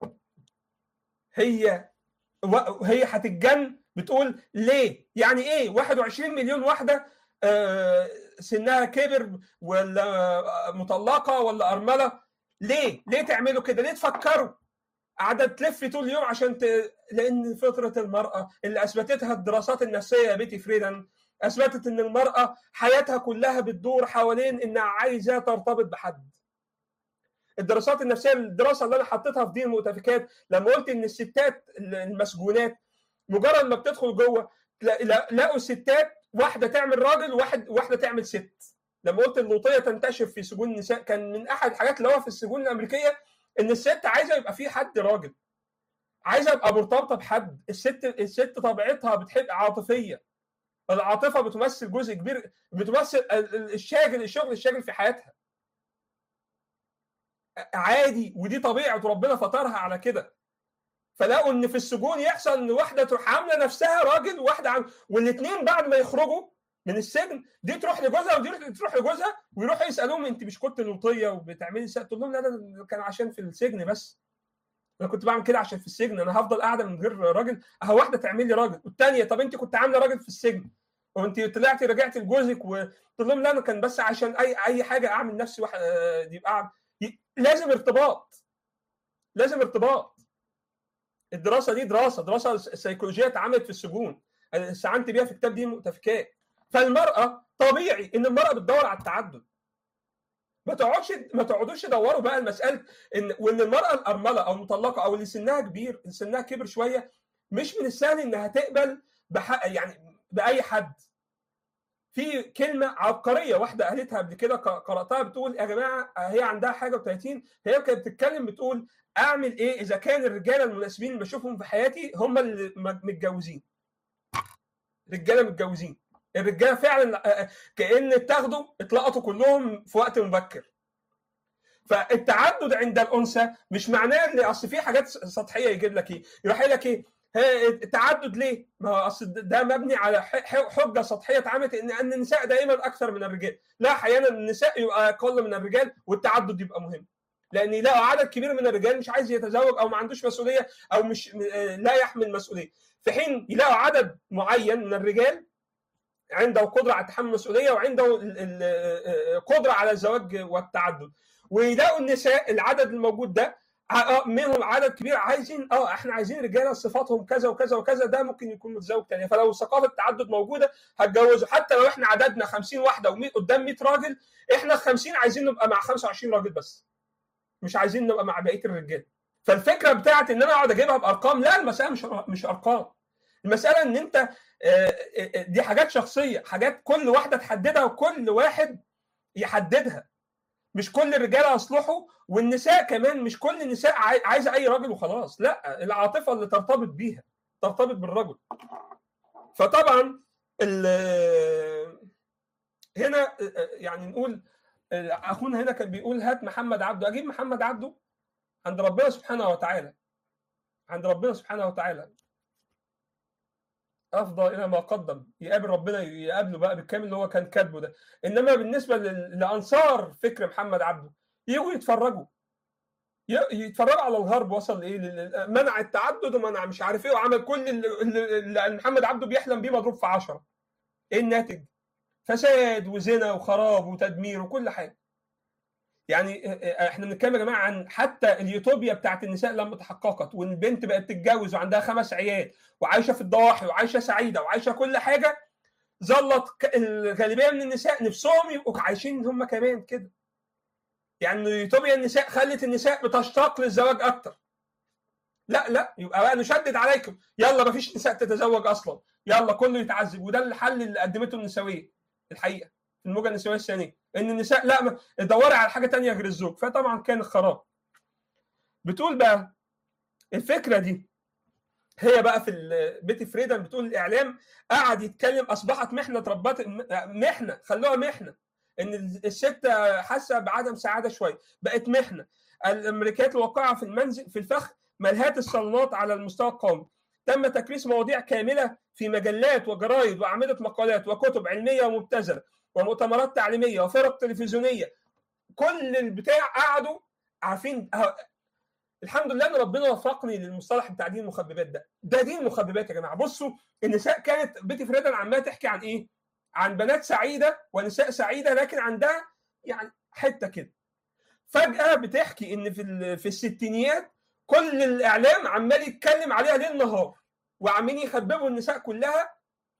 هي هي هتتجن بتقول ليه يعني ايه 21 مليون واحده سنها كبر ولا مطلقه ولا ارمله ليه ليه تعملوا كده ليه تفكروا قاعده تلف طول اليوم عشان ت... لان فطره المراه اللي اثبتتها الدراسات النفسيه يا بيتي فريدن اثبتت ان المراه حياتها كلها بتدور حوالين انها عايزه ترتبط بحد الدراسات النفسيه الدراسه اللي انا حطيتها في دين المؤتفكات لما قلت ان الستات المسجونات مجرد ما بتدخل جوه لقوا الستات واحده تعمل راجل وواحد واحده تعمل ست لما قلت اللوطيه تنتشر في سجون النساء كان من احد الحاجات اللي هو في السجون الامريكيه ان الست عايزه يبقى في حد راجل عايزه ابقى مرتبطه بحد الست الست طبيعتها بتحب عاطفيه العاطفه بتمثل جزء كبير بتمثل الشاغل الشغل الشاغل في حياتها عادي ودي طبيعه ربنا فطرها على كده فلقوا ان في السجون يحصل ان واحده تروح عامله نفسها راجل وواحده عم... والاثنين بعد ما يخرجوا من السجن دي تروح لجوزها ودي تروح لجوزها ويروحوا يسالوهم انت مش كنت لوطيه وبتعملي سقف تقول لهم لا ده كان عشان في السجن بس انا كنت بعمل كده عشان في السجن انا هفضل قاعده من غير راجل اهو واحده تعمل لي راجل والثانيه طب انت كنت عامله راجل في السجن وانت طلعتي رجعتي لجوزك وقلت لهم لا انا كان بس عشان اي اي حاجه اعمل نفسي واحد يبقى أعمل. لازم ارتباط لازم ارتباط الدراسه دي دراسه دراسه سيكولوجيه اتعملت في السجون استعنت بيها في كتاب دين المؤتفكات فالمراه طبيعي ان المراه بتدور على التعدد ما تقعدش ما تقعدوش تدوروا بقى المساله ان وان المراه الارمله او المطلقه او اللي سنها كبير سنها كبر شويه مش من السهل انها تقبل بحق يعني باي حد في كلمه عبقريه واحده قالتها قبل كده قراتها بتقول يا جماعه هي عندها حاجه و30 هي كانت بتتكلم بتقول اعمل ايه اذا كان الرجاله المناسبين اللي بشوفهم في حياتي هم اللي متجوزين رجاله متجوزين الرجاله فعلا كان اتاخدوا اتلقطوا كلهم في وقت مبكر فالتعدد عند الانثى مش معناه ان اصل في حاجات سطحيه يجيب لك ايه يروح لك ايه التعدد ليه؟ ما هو اصل ده مبني على حجه سطحيه اتعملت ان ان النساء دائما اكثر من الرجال، لا احيانا النساء يبقى اقل من الرجال والتعدد يبقى مهم. لان يلاقوا عدد كبير من الرجال مش عايز يتزوج او ما عندوش مسؤوليه او مش لا يحمل مسؤوليه، في حين يلاقوا عدد معين من الرجال عنده قدره على تحمل المسؤوليه وعنده قدره على الزواج والتعدد. ويلاقوا النساء العدد الموجود ده منهم عدد كبير عايزين اه احنا عايزين رجاله صفاتهم كذا وكذا وكذا ده ممكن يكون متزوج تاني فلو ثقافه التعدد موجوده هتجوزوا حتى لو احنا عددنا 50 واحده قدام 100 راجل احنا ال 50 عايزين نبقى مع 25 راجل بس مش عايزين نبقى مع بقيه الرجال فالفكره بتاعت ان انا اقعد اجيبها بارقام لا المساله مش مش ارقام المساله ان انت دي حاجات شخصيه حاجات كل واحده تحددها وكل واحد يحددها مش كل الرجاله يصلحوا والنساء كمان مش كل النساء عايزه اي راجل وخلاص لا العاطفه اللي ترتبط بيها ترتبط بالرجل فطبعا هنا يعني نقول اخونا هنا كان بيقول هات محمد عبده اجيب محمد عبده عند ربنا سبحانه وتعالى عند ربنا سبحانه وتعالى افضل الى ما قدم يقابل ربنا يقابله بقى بالكامل اللي هو كان كاتبه ده انما بالنسبه لانصار فكر محمد عبده يجوا يتفرجوا يتفرجوا على الغرب وصل لايه منع التعدد ومنع مش عارف ايه وعمل كل اللي محمد عبده بيحلم بيه مضروب في عشرة ايه الناتج فساد وزنا وخراب وتدمير وكل حاجه يعني احنا بنتكلم يا جماعه عن حتى اليوتوبيا بتاعت النساء لما تحققت والبنت بقت تتجوز وعندها خمس عيال وعايشه في الضواحي وعايشه سعيده وعايشه كل حاجه ظلت الغالبيه من النساء نفسهم يبقوا عايشين هم كمان كده يعني يوتوبيا النساء خلت النساء بتشتاق للزواج اكتر لا لا يبقى بقى نشدد عليكم يلا ما فيش نساء تتزوج اصلا يلا كله يتعذب وده الحل اللي قدمته النسويه الحقيقه في الموجه النسويه الثانيه ان النساء لا دوري على حاجه تانية غير الزوج فطبعا كان خراب بتقول بقى الفكره دي هي بقى في بيتي فريدن بتقول الاعلام قعد يتكلم اصبحت محنه ربات محنه خلوها محنه ان الست حاسه بعدم سعاده شويه بقت محنه الامريكات الواقعه في المنزل في الفخ ملهات الصالونات على المستوى القومي تم تكريس مواضيع كامله في مجلات وجرايد واعمده مقالات وكتب علميه ومبتذله ومؤتمرات تعليميه وفرق تلفزيونيه كل البتاع قعدوا عارفين الحمد لله ان ربنا وفقني للمصطلح بتاع دين المخببات ده ده دين المخببات يا جماعه بصوا النساء كانت بيتي فريدن عماله تحكي عن ايه عن بنات سعيده ونساء سعيده لكن عندها يعني حته كده فجاه بتحكي ان في في الستينيات كل الاعلام عمال يتكلم عليها ليل نهار وعمالين يخببوا النساء كلها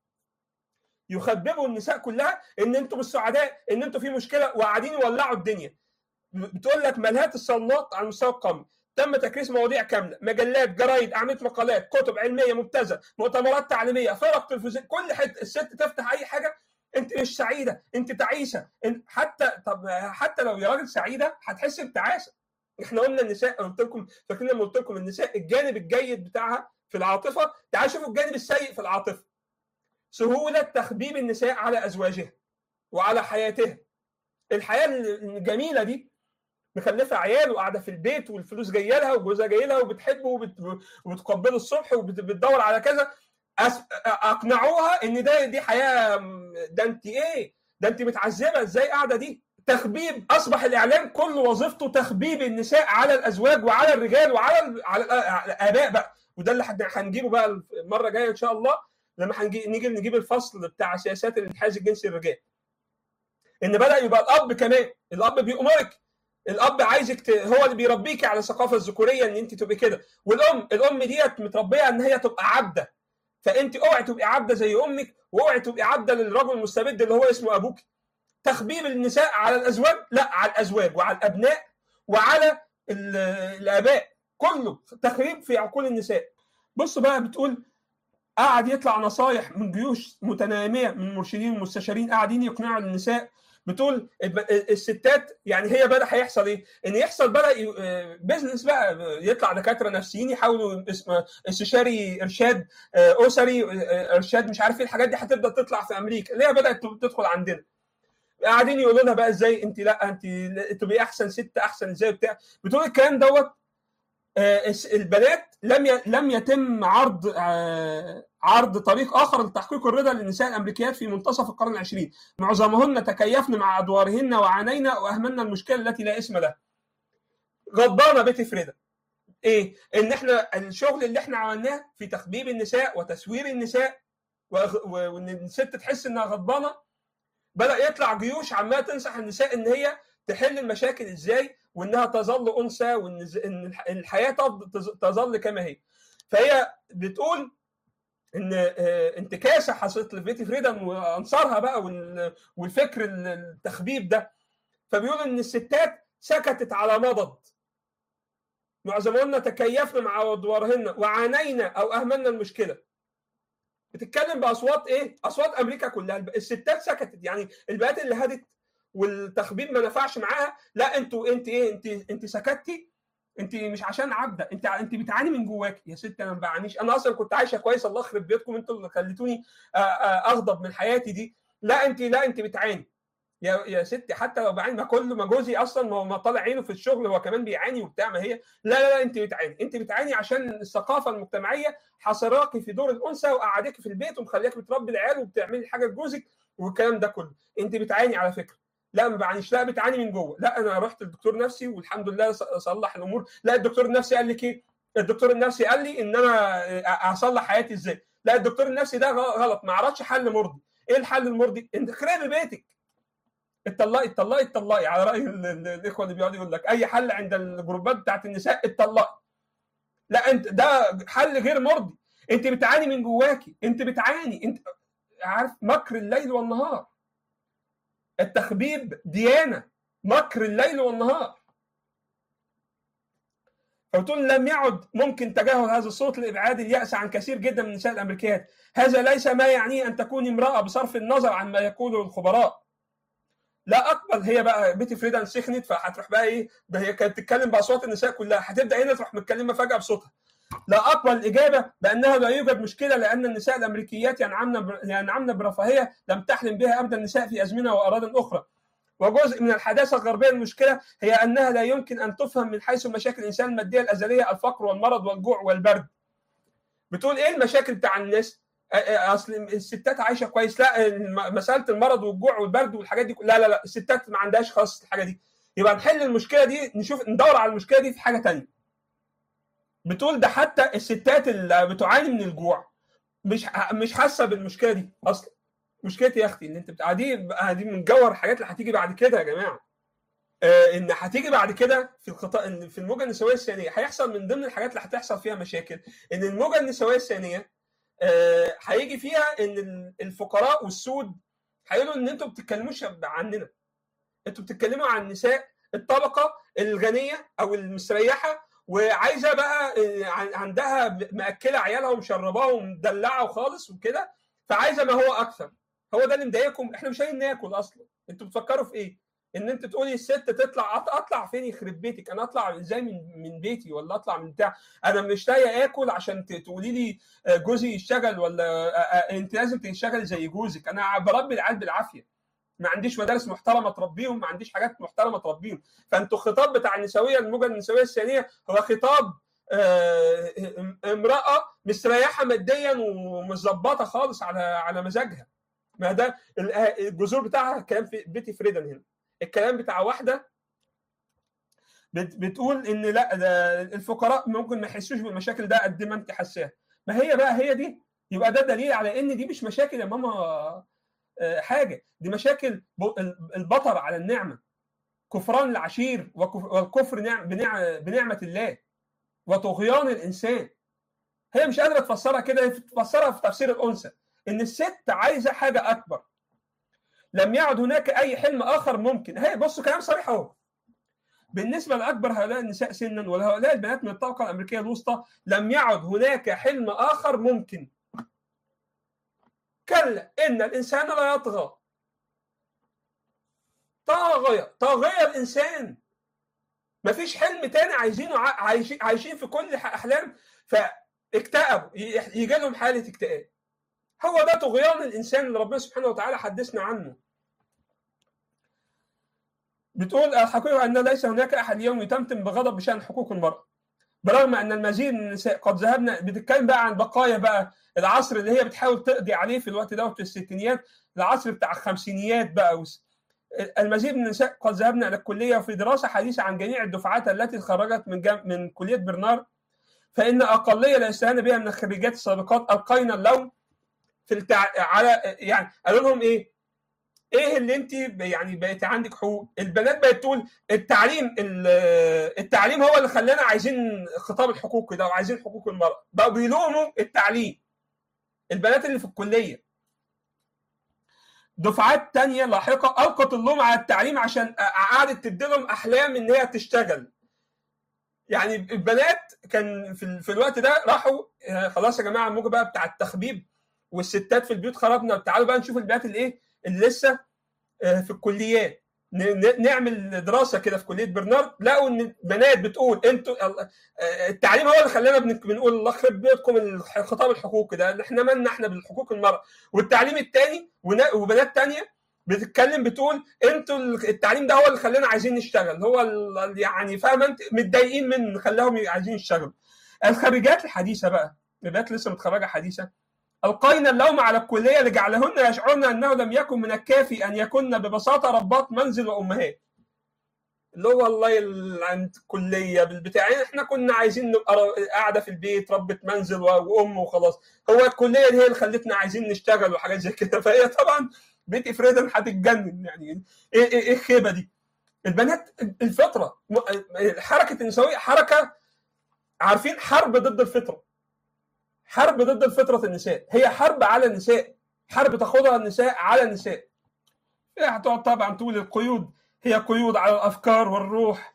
يخببوا النساء كلها ان انتوا مش سعداء ان انتوا في مشكله وقاعدين يولعوا الدنيا بتقول لك ملهات الصالونات على المستوى القومي تم تكريس مواضيع كامله مجلات جرايد اعمال مقالات كتب علميه مبتذله مؤتمرات تعليميه فرق تلفزيون كل حته الست تفتح اي حاجه انت مش سعيده انت تعيسه انت حتى طب حتى لو يا راجل سعيده هتحس بتعاسه احنا قلنا النساء قلت لكم فاكرين لما قلت لكم النساء الجانب الجيد بتاعها في العاطفه تعالوا شوفوا الجانب السيء في العاطفه سهوله تخبيب النساء على ازواجها وعلى حياتها الحياه الجميله دي مخلفه عيال وقاعده في البيت والفلوس جايه لها وجوزها جاي لها وبتحبه وبت... وبتقبله الصبح وبتدور على كذا أس... اقنعوها ان ده دي حياه ده انت ايه ده انت متعذبه ازاي قاعده دي تخبيب اصبح الاعلام كل وظيفته تخبيب النساء على الازواج وعلى الرجال وعلى ال... على الاباء بقى وده اللي هنجيبه بقى المره الجايه ان شاء الله لما هنجي نيجي نجيب الفصل بتاع سياسات الانحاز الجنسي للرجال ان بدا يبقى الاب كمان الاب بيأمرك الاب عايزك ت... هو اللي بيربيكي على الثقافه الذكوريه ان انت تبقي كده والام الام ديت متربيه ان هي تبقى عبده فانت اوعي تبقي عبده زي امك واوعي تبقي عبده للرجل المستبد اللي هو اسمه ابوك تخبيب النساء على الازواج لا على الازواج وعلى الابناء وعلى الاباء كله تخريب في عقول النساء بص بقى بتقول قعد يطلع نصايح من جيوش متناميه من مرشدين ومستشارين قاعدين يقنعوا النساء بتقول الستات يعني هي بدا هيحصل ايه؟ ان يحصل بدا بزنس بقى يطلع دكاتره نفسيين يحاولوا استشاري ارشاد اسري ارشاد مش عارف ايه الحاجات دي هتبدا تطلع في امريكا اللي هي بدات تدخل عندنا قاعدين يقولوا لها بقى ازاي انت لا انت تبقي احسن ست احسن ازاي بتاع بتقول الكلام دوت البنات لم لم يتم عرض عرض طريق اخر لتحقيق الرضا للنساء الامريكيات في منتصف القرن العشرين معظمهن تكيفن مع ادوارهن وعانينا واهملنا المشكله التي لا اسم لها غضبانه بيتي فريدا ايه ان احنا الشغل اللي احنا عملناه في تخبيب النساء وتسوير النساء وان الست تحس انها غضبانه بدا يطلع جيوش عماله تنصح النساء ان هي تحل المشاكل ازاي وانها تظل انثى وان الحياه تظل كما هي فهي بتقول ان انتكاسه حصلت لبيتي فريدم وانصارها بقى والفكر التخبيب ده فبيقول ان الستات سكتت على مضض معظمهن تكيفن مع ادوارهن وعانينا او اهملنا المشكله بتتكلم باصوات ايه؟ اصوات امريكا كلها الستات سكتت يعني البنات اللي هدت والتخبيب ما نفعش معاها لا انتوا انت ايه انت انت سكتتي انت مش عشان عبده انت انت بتعاني من جواك يا ست انا ما بعانيش انا اصلا كنت عايشه كويس الله يخرب بيتكم انتوا اللي خليتوني اغضب من حياتي دي لا انت لا انت بتعاني يا يا ستي حتى لو بعاني ما كل ما جوزي اصلا ما هو ما طالع عينه في الشغل هو كمان بيعاني وبتاع ما هي لا لا لا انت بتعاني انت بتعاني عشان الثقافه المجتمعيه حصراكي في دور الانثى وقعداكي في البيت ومخلياكي بتربي العيال وبتعملي حاجه لجوزك والكلام ده كله انت بتعاني على فكره لا ما بعانيش لا بتعاني من جوه لا انا رحت للدكتور نفسي والحمد لله صلح الامور لا الدكتور النفسي قال لك ايه الدكتور النفسي قال لي ان انا اصلح حياتي ازاي لا الدكتور النفسي ده غلط ما عرضش حل مرضي ايه الحل المرضي انت خربي بيتك اتطلقي اتطلقي اتطلقي على راي الاخوه اللي بيقعدوا يقول لك اي حل عند الجروبات بتاعت النساء اتطلقي لا انت ده حل غير مرضي انت بتعاني من جواكي انت بتعاني انت عارف مكر الليل والنهار التخبيب ديانه مكر الليل والنهار فبتقول لم يعد ممكن تجاهل هذا الصوت لابعاد الياس عن كثير جدا من النساء الامريكيات هذا ليس ما يعنيه ان تكون امراه بصرف النظر عن ما يقوله الخبراء لا اقبل هي بقى بيتي فريدا سخنت فهتروح بقى ايه هي كانت تتكلم باصوات النساء كلها هتبدا هنا تروح متكلمه فجاه بصوتها لا اقبل الاجابه بانه لا يوجد مشكله لان النساء الامريكيات ينعمن ينعمن برفاهيه لم تحلم بها ابدا النساء في ازمنه واراض اخرى وجزء من الحداثه الغربيه المشكله هي انها لا يمكن ان تفهم من حيث مشاكل الانسان الماديه الازليه الفقر والمرض والجوع والبرد بتقول ايه المشاكل بتاع الناس اصل الستات عايشه كويس لا مساله المرض والجوع والبرد والحاجات دي لا لا لا الستات ما عندهاش خالص الحاجه دي يبقى نحل المشكله دي نشوف ندور على المشكله دي في حاجه تانية بتقول ده حتى الستات اللي بتعاني من الجوع مش مش حاسه بالمشكله دي اصلا مشكلتي يا اختي ان انت دي دي من جوهر الحاجات اللي هتيجي بعد كده يا جماعه آه ان هتيجي بعد كده في الخطا في الموجه النسويه الثانيه هيحصل من ضمن الحاجات اللي هتحصل فيها مشاكل ان الموجه النسويه الثانيه هيجي فيها ان الفقراء والسود هيقولوا ان انتوا ما بتتكلموش عننا انتوا بتتكلموا عن النساء الطبقه الغنيه او المستريحه وعايزه بقى عندها مأكله عيالها ومشرباها ومدلعه خالص وكده فعايزه ما هو اكثر هو ده اللي مضايقكم احنا مش عايزين ناكل اصلا انتوا بتفكروا في ايه ان انت تقولي الست تطلع اطلع فين يخرب بيتك انا اطلع ازاي من من بيتي ولا اطلع من بتاع انا مش لاقي اكل عشان تقولي لي جوزي يشتغل ولا انت لازم تشتغل زي جوزك انا بربي العيال بالعافيه ما عنديش مدارس محترمه تربيهم ما عنديش حاجات محترمه تربيهم فانتوا الخطاب بتاع النسويه الموجه النسويه الثانيه هو خطاب امراه مستريحه ماديا ومظبطه خالص على على مزاجها ما ده الجذور بتاعها كلام في بيتي فريدن هنا الكلام بتاع واحده بتقول ان لا ده الفقراء ممكن ما يحسوش بالمشاكل ده قد ما انت حاساها ما هي بقى هي دي يبقى ده دليل على ان دي مش مشاكل يا ماما حاجه دي مشاكل البطر على النعمه كفران العشير والكفر نعم بنعمه الله وطغيان الانسان هي مش قادره تفسرها كده تفسرها في تفسير الانثى ان الست عايزه حاجه اكبر لم يعد هناك اي حلم اخر ممكن هي بصوا كلام صريح اهو بالنسبه لاكبر هؤلاء النساء سنا وهؤلاء البنات من الطبقه الامريكيه الوسطى لم يعد هناك حلم اخر ممكن كلا ان الانسان لا يطغى طاغية طاغية الانسان مفيش حلم تاني عايزينه عايشين عايشين في كل احلام فاكتئبوا يجي لهم حاله اكتئاب هو ده طغيان الانسان اللي ربنا سبحانه وتعالى حدثنا عنه بتقول الحقيقه ان ليس هناك احد اليوم يتمتم بغضب بشان حقوق المراه برغم ان المزيد من النساء قد ذهبنا بتتكلم بقى عن بقايا بقى العصر اللي هي بتحاول تقضي عليه في الوقت دوت في الستينيات العصر بتاع الخمسينيات بقى المزيد من النساء قد ذهبنا الى الكليه وفي دراسه حديثه عن جميع الدفعات التي تخرجت من جم... من كليه برنارد فان اقليه لا يستهان بها من الخريجات السابقات القينا اللون في التع... على يعني قالوا لهم ايه؟ ايه اللي انت يعني بقيت عندك حقوق؟ البنات بقت تقول التعليم التعليم هو اللي خلانا عايزين خطاب الحقوق ده وعايزين حقوق المراه، بقوا بيلوموا التعليم. البنات اللي في الكليه. دفعات تانية لاحقة ألقت اللوم على التعليم عشان قعدت تدي لهم أحلام إن هي تشتغل. يعني البنات كان في, في الوقت ده راحوا خلاص يا جماعة الموجة بقى بتاع التخبيب والستات في البيوت خرجنا تعالوا بقى نشوف البنات اللي ايه اللي لسه في الكليات نعمل دراسه كده في كليه برنارد لقوا ان بنات بتقول انتوا التعليم هو اللي خلانا بنقول الله يخرب بيتكم الخطاب الحقوقي ده احنا مالنا احنا بالحقوق المراه والتعليم الثاني وبنات ثانيه بتتكلم بتقول انتوا التعليم ده هو اللي خلانا عايزين نشتغل هو ال- يعني فاهم انت متضايقين من خلاهم عايزين يشتغلوا الخريجات الحديثه بقى البنات لسه متخرجه حديثه القينا اللوم على الكليه لجعلهن يشعرن انه لم يكن من الكافي ان يكن ببساطه ربات منزل وامهات اللي هو والله ال- عند الكليه بالبتاع يعني احنا كنا عايزين نبقى ر- قاعده في البيت ربة منزل و- وام وخلاص هو الكليه دي هي اللي خلتنا عايزين نشتغل وحاجات زي كده فهي طبعا بيتي فريدن هتتجنن يعني ايه ايه ايه الخيبه دي البنات الفطره م- حركه النسويه حركه عارفين حرب ضد الفطره حرب ضد فطره النساء هي حرب على النساء حرب تاخدها النساء على النساء هي هتقعد طبعا تقول القيود هي قيود على الافكار والروح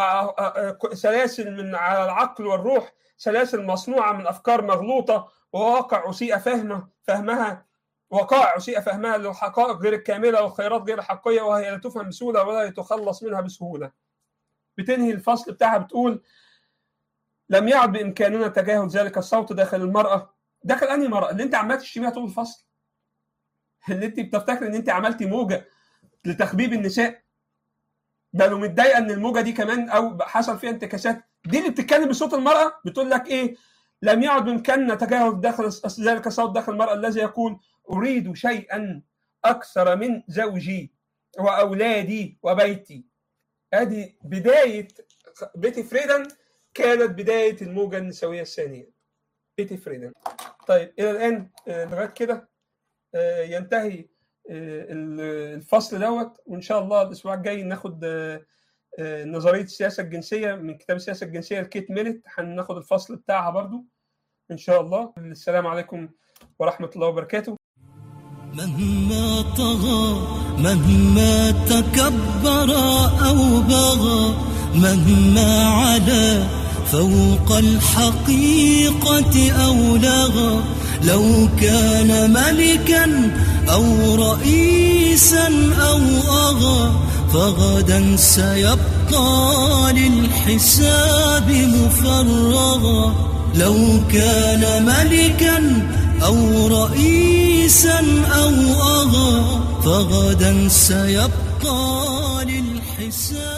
وسلاسل من على العقل والروح سلاسل مصنوعه من افكار مغلوطه وواقع اسيء فهمه فهمها وقائع اسيء فهمها للحقائق غير الكامله والخيرات غير الحقيقيه وهي لا تفهم بسهوله ولا يتخلص منها بسهوله. بتنهي الفصل بتاعها بتقول لم يعد بامكاننا تجاهل ذلك الصوت داخل المراه داخل انهي مراه؟ اللي انت عمال تشتميها طول الفصل. اللي انت بتفتكر ان انت عملتي موجه لتخبيب النساء بل ومتضايقه ان الموجه دي كمان او حصل فيها انتكاسات دي اللي بتتكلم بصوت المراه بتقول لك ايه لم يعد بامكاننا تجاهل داخل ذلك الصوت داخل المراه الذي يقول اريد شيئا اكثر من زوجي واولادي وبيتي ادي بدايه بيتي فريدن كانت بدايه الموجه النسويه الثانيه بيتي فريدن طيب الى الان آه، لغايه كده آه، ينتهي آه، الفصل دوت وان شاء الله الاسبوع الجاي ناخد آه، آه، نظريه السياسه الجنسيه من كتاب السياسه الجنسيه لكيت ميلت هناخد الفصل بتاعها برضو ان شاء الله السلام عليكم ورحمه الله وبركاته مهما طغى مهما تكبر أو بغى مهما علا فوق الحقيقة أو لغى لو كان ملكا أو رئيسا أو أغى فغدا سيبقى للحساب مفرغا لو كان ملكا أو رئيسا أو أغى فغدا سيبقى للحساب